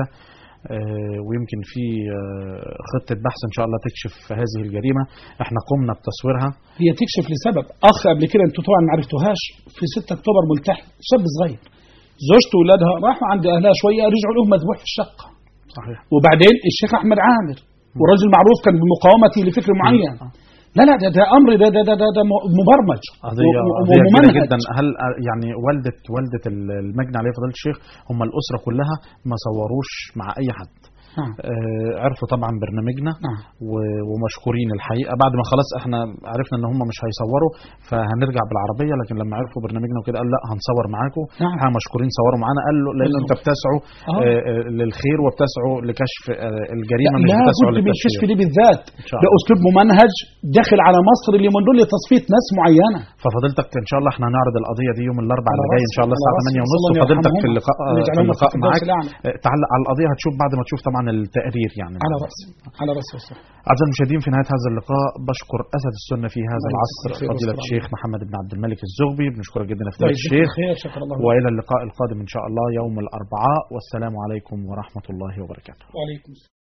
آه، ويمكن في آه، خطه بحث ان شاء الله تكشف هذه الجريمه احنا قمنا بتصويرها هي تكشف لسبب أخ قبل كده أنتوا طبعا ما عرفتوهاش في 6 أكتوبر ملتحي شاب صغير زوجته وولادها راحوا عند أهلها شوية رجعوا لهم مذبوح في الشقة صحيح وبعدين الشيخ أحمد عامر ورجل معروف كان بمقاومته لفكر معين لا لا ده, ده أمر ده ده ده, ده, ده مبرمج قضية و- و- قضية كبيرة وممنهج. جدا هل يعني والدة والدة المجني عليه فضيلة الشيخ هم الأسرة كلها ما صوروش مع أي حد نعم آه، عرفوا طبعا برنامجنا نعم و- ومشكورين الحقيقه بعد ما خلاص احنا عرفنا ان هم مش هيصوروا فهنرجع بالعربيه لكن لما عرفوا برنامجنا وكده قال لا هنصور معاكم نعم. احنا مشكورين صوروا معانا قال له لان انت بالظبط. بتسعوا آه. آه، آه، للخير وبتسعوا لكشف آه، الجريمه مش لا بتسعوا بد من الكشف للتشهير دي بالذات إن شاء ده الله. أسلوب ممنهج داخل على مصر اللي من دول لتصفية ناس معينة ففضيلتك ان شاء الله احنا هنعرض القضيه دي يوم الاربعاء على اللي جاي ان شاء الله رأسي، الساعه على 8 رأسي. ونص الله وفضيلتك في يرحمهم. اللقاء آه، في ويجعلهم اللقاء في الفردوس معاك الأعلى. آه، تعلق على القضيه هتشوف بعد ما تشوف طبعا التقرير يعني على رأسي على رأسي والسلام أعزائي المشاهدين في نهاية هذا اللقاء بشكر أسد السنة في هذا الله العصر يجزاك خير فضيلة والسلام. الشيخ محمد بن عبد الملك الزغبي بنشكرك جدا يا الله فضيلة يجزيك الشيخ خير شكر الله لك. وإلى اللقاء القادم إن شاء الله يوم الأربعاء والسلام عليكم ورحمة الله وبركاته وعليكم السلام